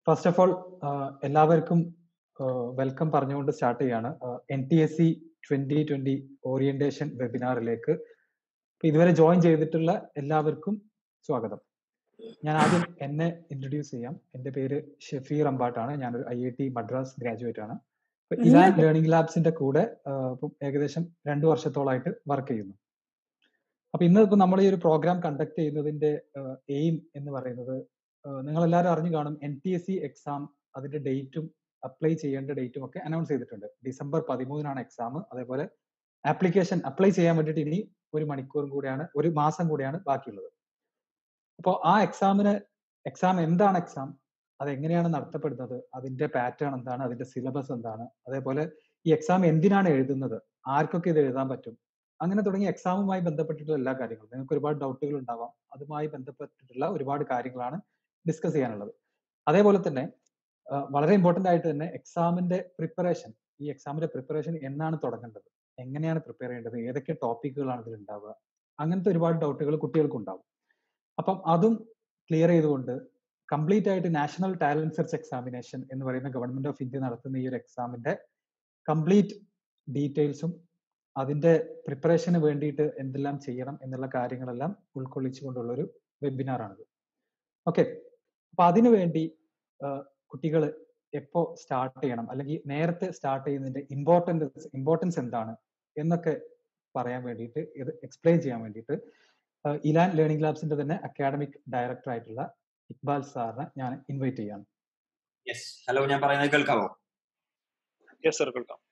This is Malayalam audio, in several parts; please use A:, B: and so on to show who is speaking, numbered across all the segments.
A: ഫസ്റ്റ് ഓഫ് ഓൾ എല്ലാവർക്കും വെൽക്കം പറഞ്ഞുകൊണ്ട് സ്റ്റാർട്ട് ചെയ്യാണ് N T S C twenty twenty orientation വെബിനാറിലേക്ക് ഇതുവരെ ജോയിൻ ചെയ്തിട്ടുള്ള എല്ലാവർക്കും സ്വാഗതം ഞാൻ ആദ്യം എന്നെ ഇൻട്രൊഡ്യൂസ് ചെയ്യാം എന്റെ പേര് ഷഫീർ അമ്പാട്ടാണ് ഞാനൊരു I I T Madras graduate ആണ് ഇലാൻ ലേണിംഗ് ലാബ്സിന്റെ കൂടെ ഇപ്പം ഏകദേശം രണ്ടു വർഷത്തോളമായിട്ട് വർക്ക് ചെയ്യുന്നു അപ്പൊ ഇന്ന് ഇപ്പൊ നമ്മൾ ഈ ഒരു പ്രോഗ്രാം കണ്ടക്ട് ചെയ്യുന്നതിന്റെ എയിം എന്ന് പറയുന്നത് നിങ്ങൾ എല്ലാവരും അറിഞ്ഞു കാണും N T S C exam അതിന്റെ ഡേറ്റും അപ്ലൈ ചെയ്യേണ്ട ഡേറ്റും ഒക്കെ അനൗൺസ് ചെയ്തിട്ടുണ്ട് ഡിസംബർ പതിമൂന്നിനാണ് എക്സാം അതേപോലെ ആപ്ലിക്കേഷൻ അപ്ലൈ ചെയ്യാൻ വേണ്ടിയിട്ട് ഇനി ഒരു മണിക്കൂറും കൂടിയാണ് ഒരു മാസം കൂടിയാണ് ബാക്കിയുള്ളത് അപ്പോൾ ആ എക്സാമിന് എക്സാം എന്താണ് എക്സാം അത് എങ്ങനെയാണ് നടത്തപ്പെടുന്നത് അതിന്റെ പാറ്റേൺ എന്താണ് അതിന്റെ സിലബസ് എന്താണ് അതേപോലെ ഈ എക്സാം എന്തിനാണ് എഴുതുന്നത് ആർക്കൊക്കെ ഇത് എഴുതാൻ പറ്റും അങ്ങനെ തുടങ്ങി എക്സാമുമായി ബന്ധപ്പെട്ടിട്ടുള്ള എല്ലാ കാര്യങ്ങളും നിങ്ങൾക്ക് ഒരുപാട് ഡൗട്ടുകൾ ഉണ്ടാവാം അതുമായി ബന്ധപ്പെട്ടിട്ടുള്ള ഒരുപാട് കാര്യങ്ങളാണ് ഡിസ്കസ് ചെയ്യാനുള്ളത് അതേപോലെ തന്നെ വളരെ ഇമ്പോർട്ടന്റ് ആയിട്ട് തന്നെ എക്സാമിന്റെ പ്രിപ്പറേഷൻ ഈ എക്സാമിന്റെ പ്രിപ്പറേഷൻ എന്നാണ് തുടങ്ങേണ്ടത് എങ്ങനെയാണ് പ്രിപ്പയർ ചെയ്യേണ്ടത് ഏതൊക്കെ ടോപ്പിക്കുകളാണ് ഇതിൽ ഉണ്ടാവുക അങ്ങനത്തെ ഒരുപാട് ഡൗട്ടുകൾ കുട്ടികൾക്ക് ഉണ്ടാവും അപ്പം അതും ക്ലിയർ ചെയ്തുകൊണ്ട് കംപ്ലീറ്റ് ആയിട്ട് നാഷണൽ ടാലന്റ് സെർച്ച് എക്സാമിനേഷൻ എന്ന് പറയുന്ന ഗവൺമെന്റ് ഓഫ് ഇന്ത്യ നടത്തുന്ന ഈ ഒരു എക്സാമിന്റെ കംപ്ലീറ്റ് ഡീറ്റെയിൽസും അതിന്റെ പ്രിപ്പറേഷന് വേണ്ടിയിട്ട് എന്തെല്ലാം ചെയ്യണം എന്നുള്ള കാര്യങ്ങളെല്ലാം ഉൾക്കൊള്ളിച്ചുകൊണ്ടുള്ള ഒരു വെബിനാറാണിത് ഓക്കെ അപ്പൊ അതിനു വേണ്ടി കുട്ടികൾ എപ്പോ സ്റ്റാർട്ട് ചെയ്യണം അല്ലെങ്കിൽ നേരത്തെ സ്റ്റാർട്ട് ചെയ്യുന്നതിന്റെ ഇമ്പോർട്ടൻസ് ഇമ്പോർട്ടൻസ് എന്താണ് എന്നൊക്കെ പറയാൻ വേണ്ടിയിട്ട് ഇത് എക്സ്പ്ലെയിൻ ചെയ്യാൻ വേണ്ടിയിട്ട് ഇലാൻ ലേണിംഗ് ലാബ്സിന്റെ തന്നെ അക്കാഡമിക് ഡയറക്ടർ ആയിട്ടുള്ള ഇക്ബാൽ സാറിനെ ഞാൻ ഇൻവൈറ്റ് ചെയ്യാണ്
B: യെസ് ഹലോ ഞാൻ പറയുന്നത് കേൾക്കാവോ
C: യെസ് സർ കേൾക്കാം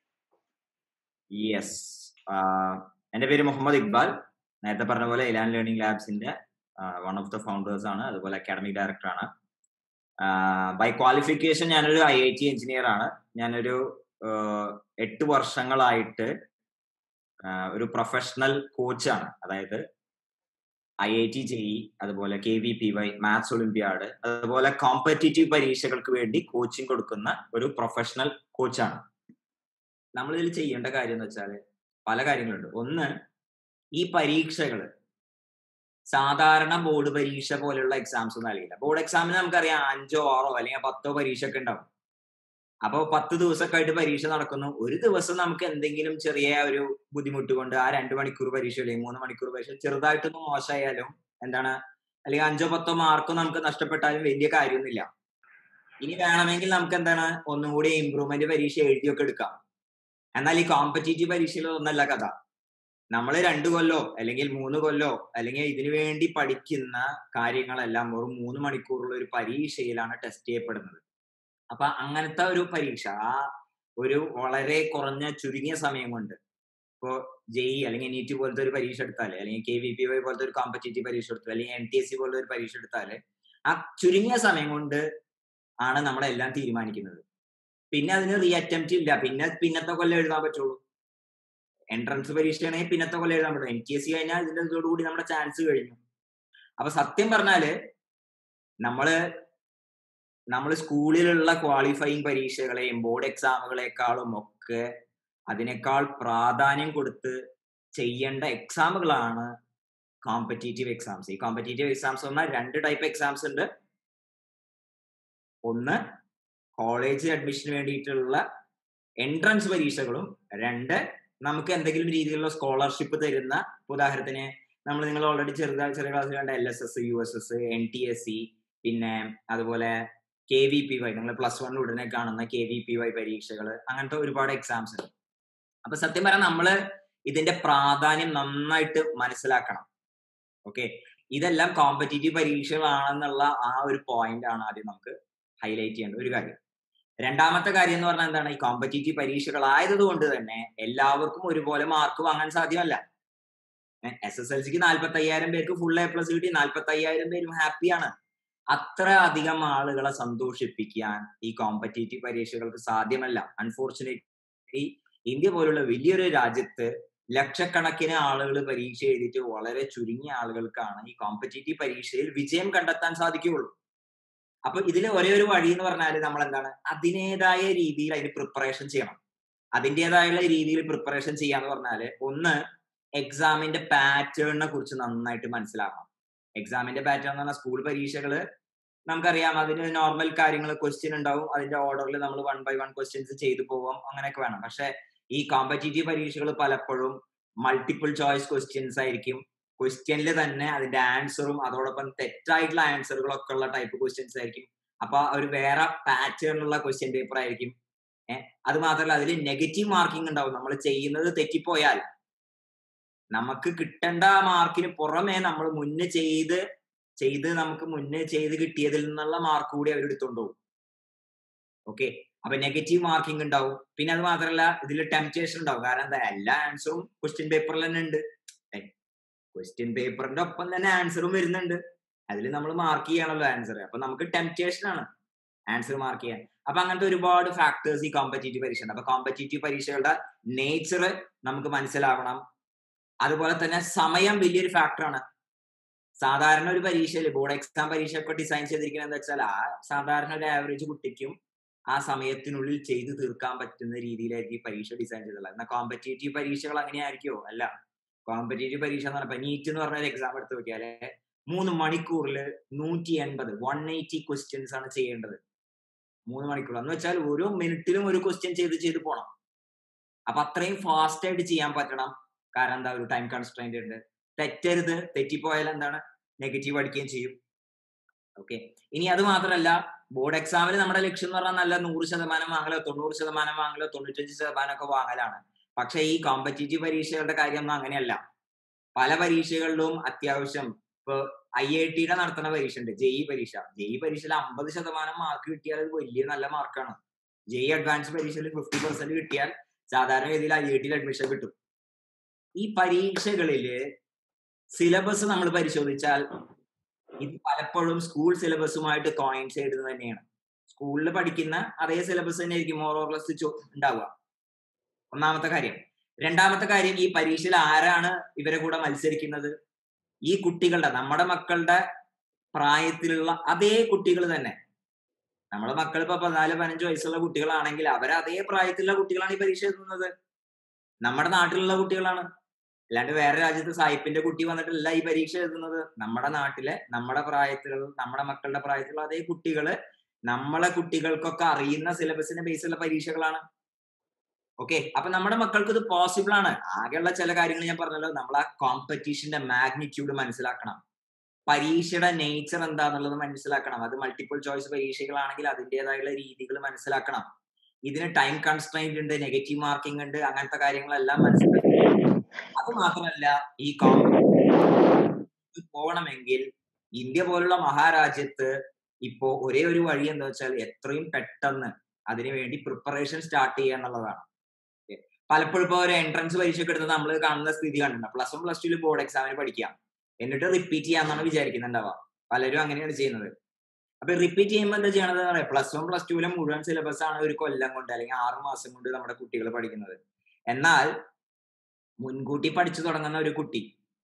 B: യെസ് എന്റെ പേര് മുഹമ്മദ് ഇക്ബാൽ നേരത്തെ പറഞ്ഞ പോലെ ഇലാൻ ലേണിംഗ് ലാബ്സിന്റെ വൺ ഓഫ് ദ ഫൗണ്ടേഴ്സ് ആണ് അതുപോലെ അക്കാഡമിക് ഡയറക്ടർ ആണ് ബൈ ക്വാളിഫിക്കേഷൻ ഞാനൊരു ഐ ഐ ടി എഞ്ചിനീയർ ആണ് ഞാനൊരു എട്ട് വർഷങ്ങളായിട്ട് ഒരു പ്രൊഫഷണൽ കോച്ചാണ് അതായത് ഐ ഐ ടി ജെഇ അതുപോലെ K V P Y maths olympiad അതുപോലെ കോമ്പറ്റേറ്റീവ് പരീക്ഷകൾക്ക് വേണ്ടി കോച്ചിങ് കൊടുക്കുന്ന ഒരു പ്രൊഫഷണൽ കോച്ചാണ് നമ്മൾ ഇതിൽ ചെയ്യേണ്ട കാര്യം എന്ന് വെച്ചാൽ പല കാര്യങ്ങളുണ്ട് ഒന്ന് ഈ പരീക്ഷകൾ സാധാരണ ബോർഡ് പരീക്ഷ പോലെയുള്ള എക്സാംസ് ഒന്നും അറിയില്ല ബോർഡ് എക്സാമിന് നമുക്കറിയാം അഞ്ചോ ആറോ അല്ലെങ്കിൽ പത്തോ പരീക്ഷ ഒക്കെ ഉണ്ടാവും അപ്പോൾ പത്ത് ദിവസമൊക്കെ ആയിട്ട് പരീക്ഷ നടക്കുന്നു ഒരു ദിവസം നമുക്ക് എന്തെങ്കിലും ചെറിയ ഒരു ബുദ്ധിമുട്ട് കൊണ്ട് ആ രണ്ട് മണിക്കൂർ പരീക്ഷ അല്ലെങ്കിൽ മൂന്ന് മണിക്കൂർ പരീക്ഷ ചെറുതായിട്ടൊന്നും മോശമായാലും എന്താണ് അല്ലെങ്കിൽ അഞ്ചോ പത്തോ മാർക്കോ നമുക്ക് നഷ്ടപ്പെട്ടാലും വലിയ കാര്യമൊന്നുമില്ല ഇനി വേണമെങ്കിൽ നമുക്ക് എന്താണ് ഒന്നും കൂടി ഇമ്പ്രൂവ്മെന്റ് പരീക്ഷ എഴുതിയൊക്കെ എടുക്കാം എന്നാൽ ഈ കോമ്പറ്റേറ്റീവ് പരീക്ഷയിൽ ഒന്നല്ല കഥ നമ്മൾ രണ്ട് കൊല്ലോ അല്ലെങ്കിൽ മൂന്ന് കൊല്ലോ അല്ലെങ്കിൽ ഇതിനു വേണ്ടി പഠിക്കുന്ന കാര്യങ്ങളെല്ലാം വെറും മൂന്ന് മണിക്കൂറുള്ള ഒരു പരീക്ഷയിലാണ് ടെസ്റ്റ് ചെയ്യപ്പെടുന്നത് അപ്പൊ അങ്ങനത്തെ ഒരു പരീക്ഷ ആ ഒരു വളരെ കുറഞ്ഞ ചുരുങ്ങിയ സമയം കൊണ്ട് ഇപ്പോ ജെഇ അല്ലെങ്കിൽ നീറ്റ് പോലത്തെ ഒരു പരീക്ഷ എടുത്താല് അല്ലെങ്കിൽ കെ വി പി വൈ പോലത്തെ ഒരു കോമ്പറ്റേറ്റീവ് പരീക്ഷ എടുത്താൽ അല്ലെങ്കിൽ എൻ ടി എസ് സി പോലത്തെ ഒരു പരീക്ഷ എടുത്താല് ആ ചുരുങ്ങിയ സമയം കൊണ്ട് ആണ് നമ്മളെല്ലാം തീരുമാനിക്കുന്നത് പിന്നെ അതിന് റീ അറ്റംപ്റ്റ് ഇല്ല പിന്നെ പിന്നത്തെ കൊല്ലം എഴുതാൻ പറ്റുള്ളൂ എൻട്രൻസ് പരീക്ഷയാണെങ്കിൽ പിന്നത്തെ കൊല്ലം എഴുതാൻ പറ്റും എൻ ടി എസ് സി കഴിഞ്ഞാൽ ഇതിന്റെ ഇതോടുകൂടി നമ്മുടെ ചാൻസ് കഴിഞ്ഞു അപ്പൊ സത്യം പറഞ്ഞാല് നമ്മള് നമ്മൾ സ്കൂളിലുള്ള ക്വാളിഫയിങ് പരീക്ഷകളെയും ബോർഡ് എക്സാമുകളെക്കാളും ഒക്കെ അതിനേക്കാൾ പ്രാധാന്യം കൊടുത്ത് ചെയ്യേണ്ട എക്സാമുകളാണ് കോമ്പറ്റേറ്റീവ് എക്സാംസ് ഈ കോമ്പറ്റേറ്റീവ് എക്സാംസ് പറഞ്ഞാൽ രണ്ട് ടൈപ്പ് എക്സാംസ് ഉണ്ട് ഒന്ന് കോളേജ് അഡ്മിഷന് വേണ്ടിയിട്ടുള്ള എൻട്രൻസ് പരീക്ഷകളും രണ്ട് നമുക്ക് എന്തെങ്കിലും രീതിയിലുള്ള സ്കോളർഷിപ്പ് തരുന്ന ഉദാഹരണത്തിന് നമ്മൾ നിങ്ങൾ ഓൾറെഡി ചെറുതാ ചെറിയ ക്ലാസ്സിൽ കണ്ട L S S U S S N T S C പിന്നെ അതുപോലെ കെ വി പി വൈ നിങ്ങൾ പ്ലസ് വൺ ഉടനെ കാണുന്ന കെ വി പി വൈ പരീക്ഷകൾ അങ്ങനത്തെ ഒരുപാട് എക്സാംസ് ഉണ്ട് അപ്പൊ സത്യം പറയാൻ നമ്മള് ഇതിന്റെ പ്രാധാന്യം നന്നായിട്ട് മനസ്സിലാക്കണം ഓക്കെ ഇതെല്ലാം കോമ്പറ്റേറ്റീവ് പരീക്ഷകളാണെന്നുള്ള ആ ഒരു പോയിന്റ് ആണ് ആദ്യം നമുക്ക് ഹൈലൈറ്റ് ചെയ്യേണ്ട ഒരു കാര്യം രണ്ടാമത്തെ കാര്യം എന്ന് പറഞ്ഞാൽ എന്താണ് ഈ കോമ്പറ്റേറ്റീവ് പരീക്ഷകളായതുകൊണ്ട് തന്നെ എല്ലാവർക്കും ഒരുപോലെ മാർക്ക് വാങ്ങാൻ സാധ്യമല്ല എസ് എസ് എൽ സിക്ക് നാൽപ്പത്തി അയ്യായിരം പേർക്ക് ഫുൾ എ പ്ലസ് കിട്ടി നാൽപ്പത്തി അയ്യായിരം പേരും ഹാപ്പിയാണ് അത്ര അധികം ആളുകളെ സന്തോഷിപ്പിക്കാൻ ഈ കോമ്പറ്റേറ്റീവ് പരീക്ഷകൾക്ക് സാധ്യമല്ല അൺഫോർച്ചുനേറ്റ്ലി ഇന്ത്യ പോലുള്ള വലിയൊരു രാജ്യത്ത് ലക്ഷക്കണക്കിന് ആളുകൾ പരീക്ഷ എഴുതിയിട്ട് വളരെ ചുരുങ്ങിയ ആളുകൾക്കാണ് ഈ കോമ്പറ്റേറ്റീവ് പരീക്ഷയിൽ വിജയം കണ്ടെത്താൻ സാധിക്കുകയുള്ളൂ അപ്പൊ ഇതിൽ ഒരേ ഒരു വഴി എന്ന് പറഞ്ഞാൽ നമ്മൾ എന്താണ് അതിനേതായ രീതിയിൽ അതിന് പ്രിപ്പറേഷൻ ചെയ്യണം അതിൻ്റെതായുള്ള രീതിയിൽ പ്രിപ്പറേഷൻ ചെയ്യാന്ന് പറഞ്ഞാല് ഒന്ന് എക്സാമിന്റെ പാറ്റേണിനെ കുറിച്ച് നന്നായിട്ട് മനസ്സിലാക്കണം എക്സാമിന്റെ പാറ്റേൺ എന്ന് പറഞ്ഞാൽ സ്കൂൾ പരീക്ഷകള് നമുക്കറിയാം അതിന് നോർമൽ കാര്യങ്ങൾ ക്വസ്റ്റ്യൻ ഉണ്ടാവും അതിന്റെ ഓർഡറിൽ നമ്മൾ വൺ ബൈ വൺ ക്വസ്റ്റ്യൻസ് ചെയ്തു പോവാം അങ്ങനെയൊക്കെ വേണം പക്ഷെ ഈ കോമ്പറ്റേറ്റീവ് പരീക്ഷകൾ പലപ്പോഴും മൾട്ടിപ്പിൾ ചോയ്സ് ക്വസ്റ്റ്യൻസ് ആയിരിക്കും ക്വസ്റ്റ്യനിൽ തന്നെ അതിന്റെ ആൻസറും അതോടൊപ്പം തെറ്റായിട്ടുള്ള ആൻസറുകളൊക്കെ ഉള്ള ടൈപ്പ് ക്വസ്റ്റ്യൻസ് ആയിരിക്കും അപ്പൊ ഒരു വേറെ പാറ്റേണിലുള്ള ക്വസ്റ്റ്യൻ പേപ്പർ ആയിരിക്കും ഏഹ് അത് മാത്രമല്ല അതിൽ നെഗറ്റീവ് മാർക്കിംഗ് ഉണ്ടാവും നമ്മൾ ചെയ്യുന്നത് തെറ്റിപ്പോയാൽ നമുക്ക് കിട്ടേണ്ട മാർക്കിന് പുറമെ നമ്മൾ മുന്നേ ചെയ്ത് ചെയ്ത് നമുക്ക് മുന്നേ ചെയ്ത് കിട്ടിയതിൽ നിന്നുള്ള മാർക്ക് കൂടി അവർ എടുത്തോണ്ട് പോകും ഓക്കെ അപ്പൊ നെഗറ്റീവ് മാർക്കിംഗ് ഉണ്ടാവും പിന്നെ അത് മാത്രമല്ല ഇതിൽ ടെംപ്റ്റേഷൻ ഉണ്ടാവും കാരണം എന്താ എല്ലാ ആൻസറും ക്വസ്റ്റ്യൻ പേപ്പറിൽ തന്നെ ഉണ്ട് ക്വസ്റ്റ്യൻ പേപ്പറിന്റെ ഒപ്പം തന്നെ ആൻസറും വരുന്നുണ്ട് അതിൽ നമ്മൾ മാർക്ക് ചെയ്യണമല്ലോ ആൻസർ അപ്പൊ നമുക്ക് ടെംപ്റ്റേഷൻ ആണ് ആൻസർ മാർക്ക് ചെയ്യാൻ അപ്പൊ അങ്ങനത്തെ ഒരുപാട് ഫാക്ടേഴ്സ് ഈ കോമ്പറ്റേറ്റീവ് പരീക്ഷ ഉണ്ട് അപ്പൊ കോമ്പറ്റേറ്റീവ് പരീക്ഷകളുടെ നേച്ചർ നമുക്ക് മനസ്സിലാവണം അതുപോലെ തന്നെ സമയം വലിയൊരു ഫാക്ടറാണ് സാധാരണ ഒരു പരീക്ഷയിൽ ബോർഡ് എക്സാം പരീക്ഷ ഒക്കെ ഡിസൈൻ ചെയ്തിരിക്കുന്നത് എന്താ വെച്ചാൽ ആ സാധാരണ ഒരു ആവറേജ് കുട്ടിക്കും ആ സമയത്തിനുള്ളിൽ ചെയ്തു തീർക്കാൻ പറ്റുന്ന രീതിയിലായിരിക്കും ഈ പരീക്ഷ ഡിസൈൻ ചെയ്തിട്ടുള്ളത് എന്നാൽ കോമ്പറ്റേറ്റീവ് പരീക്ഷകൾ അങ്ങനെ ആയിരിക്കുമോ അല്ല കോമ്പറ്റേറ്റീവ് പരീക്ഷ എന്ന് പറഞ്ഞാൽ നീറ്റ് എന്ന് പറഞ്ഞ ഒരു എക്സാം എടുത്ത് നോക്കിയാല് മൂന്ന് മണിക്കൂറിൽ നൂറ്റി എൺപത് വൺ എയ്റ്റി ക്വസ്റ്റ്യൻസ് ആണ് ചെയ്യേണ്ടത് മൂന്ന് മണിക്കൂർ എന്ന് വെച്ചാൽ ഓരോ മിനിറ്റിലും ഒരു ക്വസ്റ്റ്യൻ ചെയ്ത് ചെയ്ത് പോകണം അപ്പൊ അത്രയും ഫാസ്റ്റ് ആയിട്ട് ചെയ്യാൻ പറ്റണം കാരണം എന്താ ഒരു ടൈം കൺസ്ട്രെയിന്റ് ഉണ്ട് തെറ്റരുത് തെറ്റിപ്പോയാൽ എന്താണ് നെഗറ്റീവ് അടിക്കുകയും ചെയ്യും ഓക്കെ ഇനി അത് മാത്രമല്ല ബോർഡ് എക്സാമിൽ നമ്മുടെ ലക്ഷ്യം എന്ന് പറഞ്ഞാൽ നല്ല നൂറ് ശതമാനം വാങ്ങലോ തൊണ്ണൂറ് ശതമാനം വാങ്ങലോ തൊണ്ണൂറ്റഞ്ച് ശതമാനം ഒക്കെ വാങ്ങലാണ് പക്ഷെ ഈ കോമ്പറ്റേറ്റീവ് പരീക്ഷകളുടെ കാര്യം ഒന്നും അങ്ങനെയല്ല പല പരീക്ഷകളിലും അത്യാവശ്യം ഇപ്പൊ ഐ ഐ ടിയുടെ നടത്തുന്ന പരീക്ഷ ഉണ്ട് ജെഇ പരീക്ഷ ജെഇ പരീക്ഷയിൽ അമ്പത് ശതമാനം മാർക്ക് കിട്ടിയാൽ അത് വലിയ നല്ല മാർക്കാണ് ജെഇ അഡ്വാൻസ് പരീക്ഷയിൽ ഫിഫ്റ്റി പെർസെന്റ് കിട്ടിയാൽ സാധാരണ രീതിയിൽ ഐ ഐ ടിയിൽ അഡ്മിഷൻ കിട്ടും ഈ പരീക്ഷകളില് സിലബസ് നമ്മൾ പരിശോധിച്ചാൽ ഇത് പലപ്പോഴും സ്കൂൾ സിലബസുമായിട്ട് കോയിൻസൈഡ് തന്നെയാണ് സ്കൂളിൽ പഠിക്കുന്ന അതേ സിലബസ് തന്നെ ആയിരിക്കും മോർ ഓർലെസ് ഉണ്ടാവുക ഒന്നാമത്തെ കാര്യം രണ്ടാമത്തെ കാര്യം ഈ പരീക്ഷയിൽ ആരാണ് ഇവരെ കൂടെ മത്സരിക്കുന്നത് ഈ കുട്ടികളുടെ നമ്മുടെ മക്കളുടെ പ്രായത്തിലുള്ള അതേ കുട്ടികൾ തന്നെ നമ്മുടെ മക്കൾ ഇപ്പൊ പതിനാല് പതിനഞ്ച് വയസ്സുള്ള കുട്ടികളാണെങ്കിൽ അവർ അതേ പ്രായത്തിലുള്ള കുട്ടികളാണ് ഈ പരീക്ഷ എഴുതുന്നത് നമ്മുടെ നാട്ടിലുള്ള കുട്ടികളാണ് അല്ലാണ്ട് വേറെ രാജ്യത്ത് സായിപ്പിന്റെ കുട്ടി വന്നിട്ടല്ല ഈ പരീക്ഷ എഴുതുന്നത് നമ്മുടെ നാട്ടിലെ നമ്മുടെ പ്രായത്തിലുള്ള നമ്മുടെ മക്കളുടെ പ്രായത്തിലുള്ള അതേ കുട്ടികള് നമ്മളെ കുട്ടികൾക്കൊക്കെ അറിയുന്ന സിലബസിന്റെ ബേസിലുള്ള പരീക്ഷകളാണ് ഓക്കെ അപ്പൊ നമ്മുടെ മക്കൾക്ക് ഇത് പോസിബിൾ ആണ് ആകെയുള്ള ചില കാര്യങ്ങൾ ഞാൻ പറഞ്ഞല്ലോ നമ്മൾ ആ കോമ്പറ്റീഷന്റെ മാഗ്നിറ്റ്യൂഡ് മനസ്സിലാക്കണം പരീക്ഷയുടെ നേച്ചർ എന്താന്നുള്ളത് മനസ്സിലാക്കണം അത് മൾട്ടിപ്പിൾ ചോയ്സ് പരീക്ഷകളാണെങ്കിൽ അതിൻ്റെതായുള്ള രീതികൾ മനസ്സിലാക്കണം ഇതിന് ടൈം കൺസ്ട്രെയിന്റ് ഉണ്ട് നെഗറ്റീവ് മാർക്കിംഗ് ഉണ്ട് അങ്ങനത്തെ കാര്യങ്ങളെല്ലാം മനസ്സിലാക്കണം അത് മാത്രമല്ല ഈ കോമ്പറ്റീഷൻ പോകണമെങ്കിൽ ഇന്ത്യ പോലുള്ള മഹാരാജ്യത്ത് ഇപ്പോ ഒരേ ഒരു വഴി എന്താ വെച്ചാൽ എത്രയും പെട്ടെന്ന് അതിനുവേണ്ടി പ്രിപ്പറേഷൻ സ്റ്റാർട്ട് ചെയ്യുക എന്നുള്ളതാണ് പലപ്പോഴും ഇപ്പോൾ ഒരു എൻട്രൻസ് പരീക്ഷ എടുത്ത് നമ്മൾ കാണുന്ന സ്ഥിതി കണ്ടിട്ടുണ്ട് പ്ലസ് വൺ പ്ലസ് ടുവിൽ ബോർഡ് എക്സാമിന് പഠിക്കാം എന്നിട്ട് റിപ്പീറ്റ് ചെയ്യാന്നാണ് വിചാരിക്കുന്നുണ്ടാവുക പലരും അങ്ങനെയാണ് ചെയ്യുന്നത് അപ്പൊ റിപ്പീറ്റ് ചെയ്യുമ്പോൾ എന്താ ചെയ്യണത് പറയാം പ്ലസ് വൺ പ്ലസ് ടുവിലെ മുഴുവൻ സിലബസ് ആണ് ഒരു കൊല്ലം കൊണ്ട് അല്ലെങ്കിൽ ആറ് മാസം കൊണ്ട് നമ്മുടെ കുട്ടികൾ പഠിക്കുന്നത് എന്നാൽ മുൻകൂട്ടി പഠിച്ചു തുടങ്ങുന്ന ഒരു കുട്ടി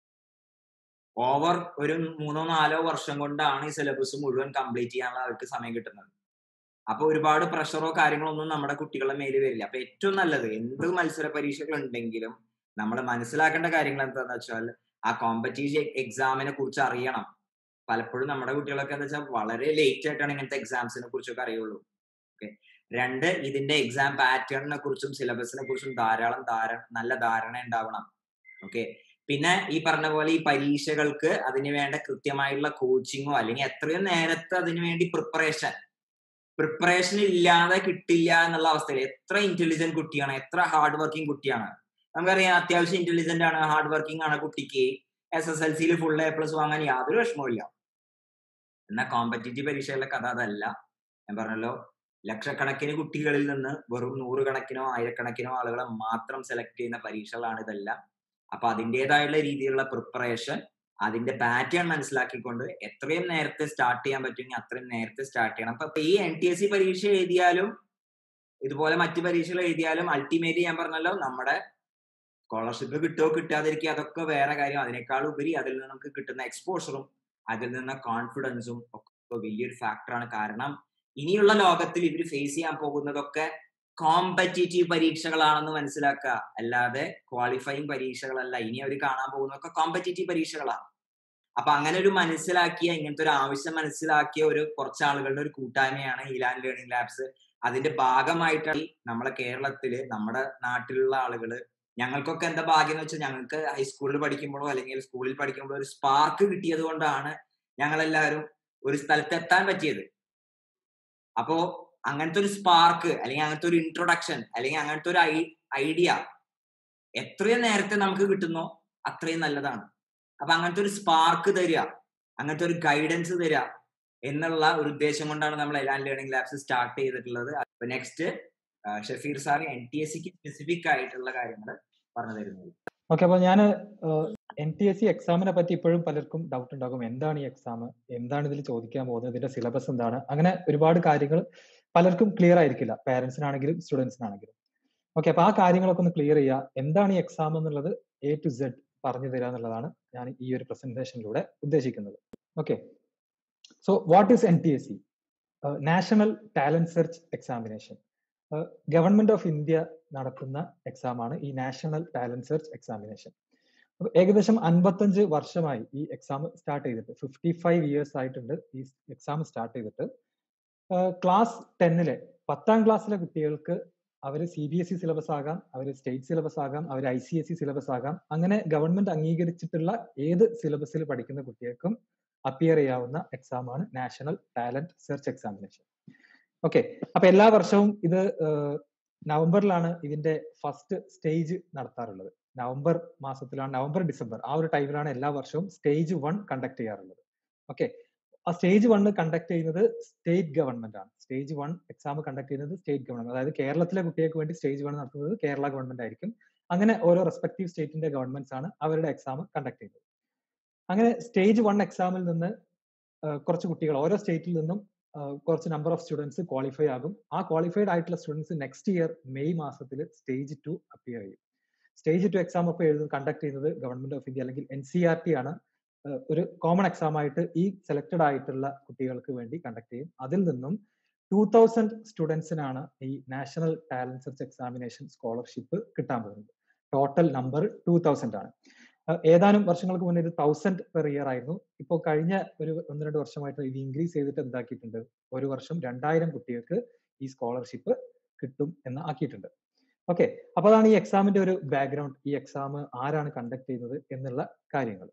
B: ഓവർ ഒരു മൂന്നോ നാലോ വർഷം കൊണ്ടാണ് ഈ സിലബസ് മുഴുവൻ കംപ്ലീറ്റ് ചെയ്യാനുള്ള അവർക്ക് സമയം കിട്ടുന്നത് അപ്പൊ ഒരുപാട് പ്രഷറോ കാര്യങ്ങളോ ഒന്നും നമ്മുടെ കുട്ടികളുടെ മേല് വരില്ല അപ്പൊ ഏറ്റവും നല്ലത് എന്ത് മത്സര പരീക്ഷകൾ ഉണ്ടെങ്കിലും നമ്മൾ മനസ്സിലാക്കേണ്ട കാര്യങ്ങൾ എന്താണെന്ന് വെച്ചാൽ ആ കോമ്പറ്റീഷൻ എക്സാമിനെ കുറിച്ച് അറിയണം പലപ്പോഴും നമ്മുടെ കുട്ടികളൊക്കെ എന്താ വെച്ചാൽ വളരെ ലേറ്റ് ആയിട്ടാണ് ഇങ്ങനത്തെ എക്സാംസിനെ കുറിച്ചൊക്കെ അറിയുള്ളൂ ഓക്കെ രണ്ട് ഇതിന്റെ എക്സാം പാറ്റേണിനെ കുറിച്ചും സിലബസിനെ കുറിച്ചും ധാരാളം ധാരണ നല്ല ധാരണ ഉണ്ടാവണം ഓക്കെ പിന്നെ ഈ പറഞ്ഞ പോലെ ഈ പരീക്ഷകൾക്ക് അതിന് വേണ്ട കൃത്യമായിട്ടുള്ള കോച്ചിങ്ങോ അല്ലെങ്കിൽ എത്രയും നേരത്തെ അതിനു വേണ്ടി പ്രിപ്പറേഷൻ പ്രിപ്പറേഷൻ ഇല്ലാതെ കിട്ടില്ല എന്നുള്ള അവസ്ഥയിൽ എത്ര ഇന്റലിജന്റ് കുട്ടിയാണ് എത്ര ഹാർഡ് വർക്കിംഗ് കുട്ടിയാണ് നമുക്കറിയാം അത്യാവശ്യം ഇന്റലിജന്റ് ആണ് ഹാർഡ് വർക്കിംഗ് ആണ് കുട്ടിക്ക് എസ് എസ് എൽ സിയിൽ ഫുൾ എ പ്ലസ് വാങ്ങാൻ യാതൊരു വിഷമവും എന്നാൽ കോമ്പറ്റേറ്റീവ് പരീക്ഷകളുടെ കഥ അതല്ല ഞാൻ പറഞ്ഞല്ലോ ലക്ഷക്കണക്കിന് കുട്ടികളിൽ നിന്ന് വെറും നൂറുകണക്കിനോ ആയിരക്കണക്കിനോ ആളുകളെ മാത്രം സെലക്ട് ചെയ്യുന്ന പരീക്ഷകളാണ് ഇതെല്ലാം അപ്പൊ അതിൻ്റെതായുള്ള രീതിയിലുള്ള പ്രിപ്പറേഷൻ അതിന്റെ പാറ്റേൺ മനസ്സിലാക്കിക്കൊണ്ട് എത്രയും നേരത്തെ സ്റ്റാർട്ട് ചെയ്യാൻ പറ്റുമെങ്കിൽ അത്രയും നേരത്തെ സ്റ്റാർട്ട് ചെയ്യണം അപ്പൊ ഈ എൻ ടി എസ് സി പരീക്ഷ എഴുതിയാലും ഇതുപോലെ മറ്റു പരീക്ഷകൾ എഴുതിയാലും അൾട്ടിമേറ്റ് ഞാൻ പറഞ്ഞല്ലോ നമ്മുടെ സ്കോളർഷിപ്പ് കിട്ടുമോ കിട്ടാതിരിക്കുക അതൊക്കെ വേറെ കാര്യം അതിനേക്കാൾ ഉപരി അതിൽ നിന്ന് നമുക്ക് കിട്ടുന്ന എക്സ്പോഷറും അതിൽ നിന്ന് കോൺഫിഡൻസും ഒക്കെ വലിയൊരു ഫാക്ടറാണ് കാരണം ഇനിയുള്ള ലോകത്തിൽ ഇവർ ഫേസ് ചെയ്യാൻ പോകുന്നതൊക്കെ കോമ്പറ്റേറ്റീവ് പരീക്ഷകളാണെന്ന് മനസ്സിലാക്കുക അല്ലാതെ ക്വാളിഫയിങ് പരീക്ഷകളല്ല ഇനി അവർ കാണാൻ പോകുന്നതൊക്കെ കോമ്പറ്റേറ്റീവ് പരീക്ഷകളാണ് അപ്പൊ അങ്ങനെ ഒരു മനസ്സിലാക്കിയ ഇങ്ങനത്തെ ഒരു ആവശ്യം മനസ്സിലാക്കിയ ഒരു കുറച്ച് ആളുകളുടെ ഒരു കൂട്ടായ്മയാണ് ഇലാൻ ലേണിംഗ് ലാബ്സ് അതിന്റെ ഭാഗമായിട്ടാണ് നമ്മളെ കേരളത്തില് നമ്മുടെ നാട്ടിലുള്ള ആളുകള് ഞങ്ങൾക്കൊക്കെ എന്താ ഭാഗ്യം എന്ന് വെച്ചാൽ ഞങ്ങൾക്ക് ഹൈസ്കൂളിൽ പഠിക്കുമ്പോഴോ അല്ലെങ്കിൽ സ്കൂളിൽ പഠിക്കുമ്പോഴോ ഒരു സ്പാർക്ക് കിട്ടിയത് കൊണ്ടാണ് ഞങ്ങളെല്ലാവരും ഒരു സ്ഥലത്ത് എത്താൻ പറ്റിയത് അപ്പോ അങ്ങനത്തെ ഒരു സ്പാർക്ക് അല്ലെങ്കിൽ അങ്ങനത്തെ ഒരു ഇൻട്രൊഡക്ഷൻ അല്ലെങ്കിൽ അങ്ങനത്തെ ഒരു ഐഡിയ എത്രയും നേരത്തെ നമുക്ക് കിട്ടുന്നോ അത്രയും നല്ലതാണ് അപ്പൊ അങ്ങനത്തെ ഒരു സ്പാർക്ക് തരിക അങ്ങനത്തെ ഒരു ഗൈഡൻസ് തരിക എന്നുള്ള ഒരു ഉദ്ദേശം കൊണ്ടാണ് നമ്മൾ എലാൻ ലേണിംഗ് ലാബ്സ് സ്റ്റാർട്ട് ചെയ്തിട്ടുള്ളത് അപ്പൊ next Shafeer sir N T S സിക്ക് സ്പെസിഫിക് ആയിട്ടുള്ള കാര്യങ്ങൾ പറഞ്ഞു തരുന്നത്
A: ഓക്കെ അപ്പൊ ഞാൻ എൻ ടി എസ് സി എക്സാമിനെ പറ്റി ഇപ്പോഴും പലർക്കും ഡൗട്ട് ഉണ്ടാകും എന്താണ് ഈ എക്സാം എന്താണ് ഇതിൽ ചോദിക്കാൻ പോകുന്നത് ഇതിന്റെ സിലബസ് എന്താണ് അങ്ങനെ ഒരുപാട് കാര്യങ്ങൾ പലർക്കും ക്ലിയർ ആയിരിക്കില്ല പാരന്റ്സിനാണെങ്കിലും സ്റ്റുഡൻസിനാണെങ്കിലും ഓക്കെ അപ്പൊ ആ കാര്യങ്ങളൊക്കെ ഒന്ന് ക്ലിയർ ചെയ്യുക എന്താണ് ഈ എക്സാം എന്നുള്ളത് എ ടു സെഡ് പറഞ്ഞു തരിക എന്നുള്ളതാണ് ഞാൻ ഈ ഒരു പ്രസന്റേഷനിലൂടെ ഉദ്ദേശിക്കുന്നത് okay so what is N T S C national talent search examination government of India നടത്തുന്ന എക്സാം ആണ് ഈ നാഷണൽ ടാലന്റ് സെർച്ച് എക്സാമിനേഷൻ ഏകദേശം അൻപത്തഞ്ച് വർഷമായി ഈ എക്സാം സ്റ്റാർട്ട് ചെയ്തിട്ട് ഫിഫ്റ്റി ഫൈവ് ഇയേഴ്സ് ആയിട്ടുണ്ട് ഈ എക്സാം സ്റ്റാർട്ട് ചെയ്തിട്ട് ക്ലാസ് ടെന്നിലെ പത്താം ക്ലാസ്സിലെ കുട്ടികൾക്ക് അവർ C B S E syllabus ആകാം അവർ സ്റ്റേറ്റ് സിലബസ് ആകാം അവർ I C S E syllabus ആകാം അങ്ങനെ ഗവൺമെന്റ് അംഗീകരിച്ചിട്ടുള്ള ഏത് സിലബസിൽ പഠിക്കുന്ന കുട്ടികൾക്കും അപ്പിയർ ചെയ്യാവുന്ന എക്സാം ആണ് national talent search examination okay അപ്പൊ എല്ലാ വർഷവും ഇത് നവംബറിലാണ് ഇതിന്റെ ഫസ്റ്റ് സ്റ്റേജ് നടത്താറുള്ളത് നവംബർ മാസത്തിലാണ് നവംബർ ഡിസംബർ ആ ഒരു ടൈമിലാണ് എല്ലാ വർഷവും സ്റ്റേജ് വൺ കണ്ടക്ട് ചെയ്യാറുള്ളത് ഓക്കെ ആ സ്റ്റേജ് വൺ കണ്ടക്ട് ചെയ്യുന്നത് സ്റ്റേറ്റ് ഗവൺമെന്റ് ആണ് സ്റ്റേജ് വൺ എക്സാം കണ്ടക്ട് ചെയ്യുന്നത് സ്റ്റേറ്റ് ഗവൺമെന്റ് അതായത് കേരളത്തിലെ കുട്ടികൾക്ക് വേണ്ടി സ്റ്റേജ് വൺ നടത്തുന്നത് കേരള ഗവൺമെന്റ് ആയിരിക്കും അങ്ങനെ ഓരോ റെസ്പെക്റ്റീവ് സ്റ്റേറ്റിന്റെ ഗവൺമെന്റ്സ് ആണ് അവരുടെ എക്സാം കണ്ടക്ട് ചെയ്യുന്നത് അങ്ങനെ സ്റ്റേജ് വൺ എക്സാമിൽ നിന്ന് കുറച്ച് കുട്ടികൾ ഓരോ സ്റ്റേറ്റിൽ നിന്നും കുറച്ച് നമ്പർ ഓഫ് സ്റ്റുഡൻസ് ക്വാളിഫൈ ആകും ആ ക്വാളിഫൈഡ് ആയിട്ടുള്ള സ്റ്റുഡൻസ് നെക്സ്റ്റ് ഇയർ മെയ് മാസത്തിൽ സ്റ്റേജ് ടു അപ്പിയർ ചെയ്യും സ്റ്റേജ് ടു എക്സാം ഒക്കെ എഴുതുന്നത് കണ്ടക്ട് ചെയ്യുന്നത് ഗവൺമെന്റ് ഓഫ് ഇന്ത്യ അല്ലെങ്കിൽ എൻ സി ആർ ടി ആണ് ഒരു കോമൺ എക്സാം ആയിട്ട് ഈ സെലക്ടഡ് ആയിട്ടുള്ള കുട്ടികൾക്ക് വേണ്ടി കണ്ടക്ട് ചെയ്യും അതിൽ നിന്നും ടൂ തൗസൻഡ് സ്റ്റുഡൻസിനാണ് ഈ national talent search examination scholarship കിട്ടാൻ പോകുന്നത് ടോട്ടൽ നമ്പർ ടൂ തൗസൻഡ് ആണ് ഏതാനും വർഷങ്ങൾക്ക് മുന്നേ ഇത് തൗസൻഡ് പെർ ഇയർ ആയിരുന്നു ഇപ്പോൾ കഴിഞ്ഞ ഒരു ഒന്ന് രണ്ട് വർഷമായിട്ട് ഇത് ഇൻക്രീസ് ചെയ്തിട്ട് എന്താക്കിയിട്ടുണ്ട് ഒരു വർഷം രണ്ടായിരം കുട്ടികൾക്ക് ഈ സ്കോളർഷിപ്പ് കിട്ടും എന്ന് ആക്കിയിട്ടുണ്ട് ഓക്കെ അപ്പൊ അതാണ് ഈ എക്സാമിന്റെ ഒരു ബാക്ക്ഗ്രൗണ്ട് ഈ എക്സാം ആരാണ് കണ്ടക്ട് ചെയ്യുന്നത് എന്നുള്ള കാര്യങ്ങൾ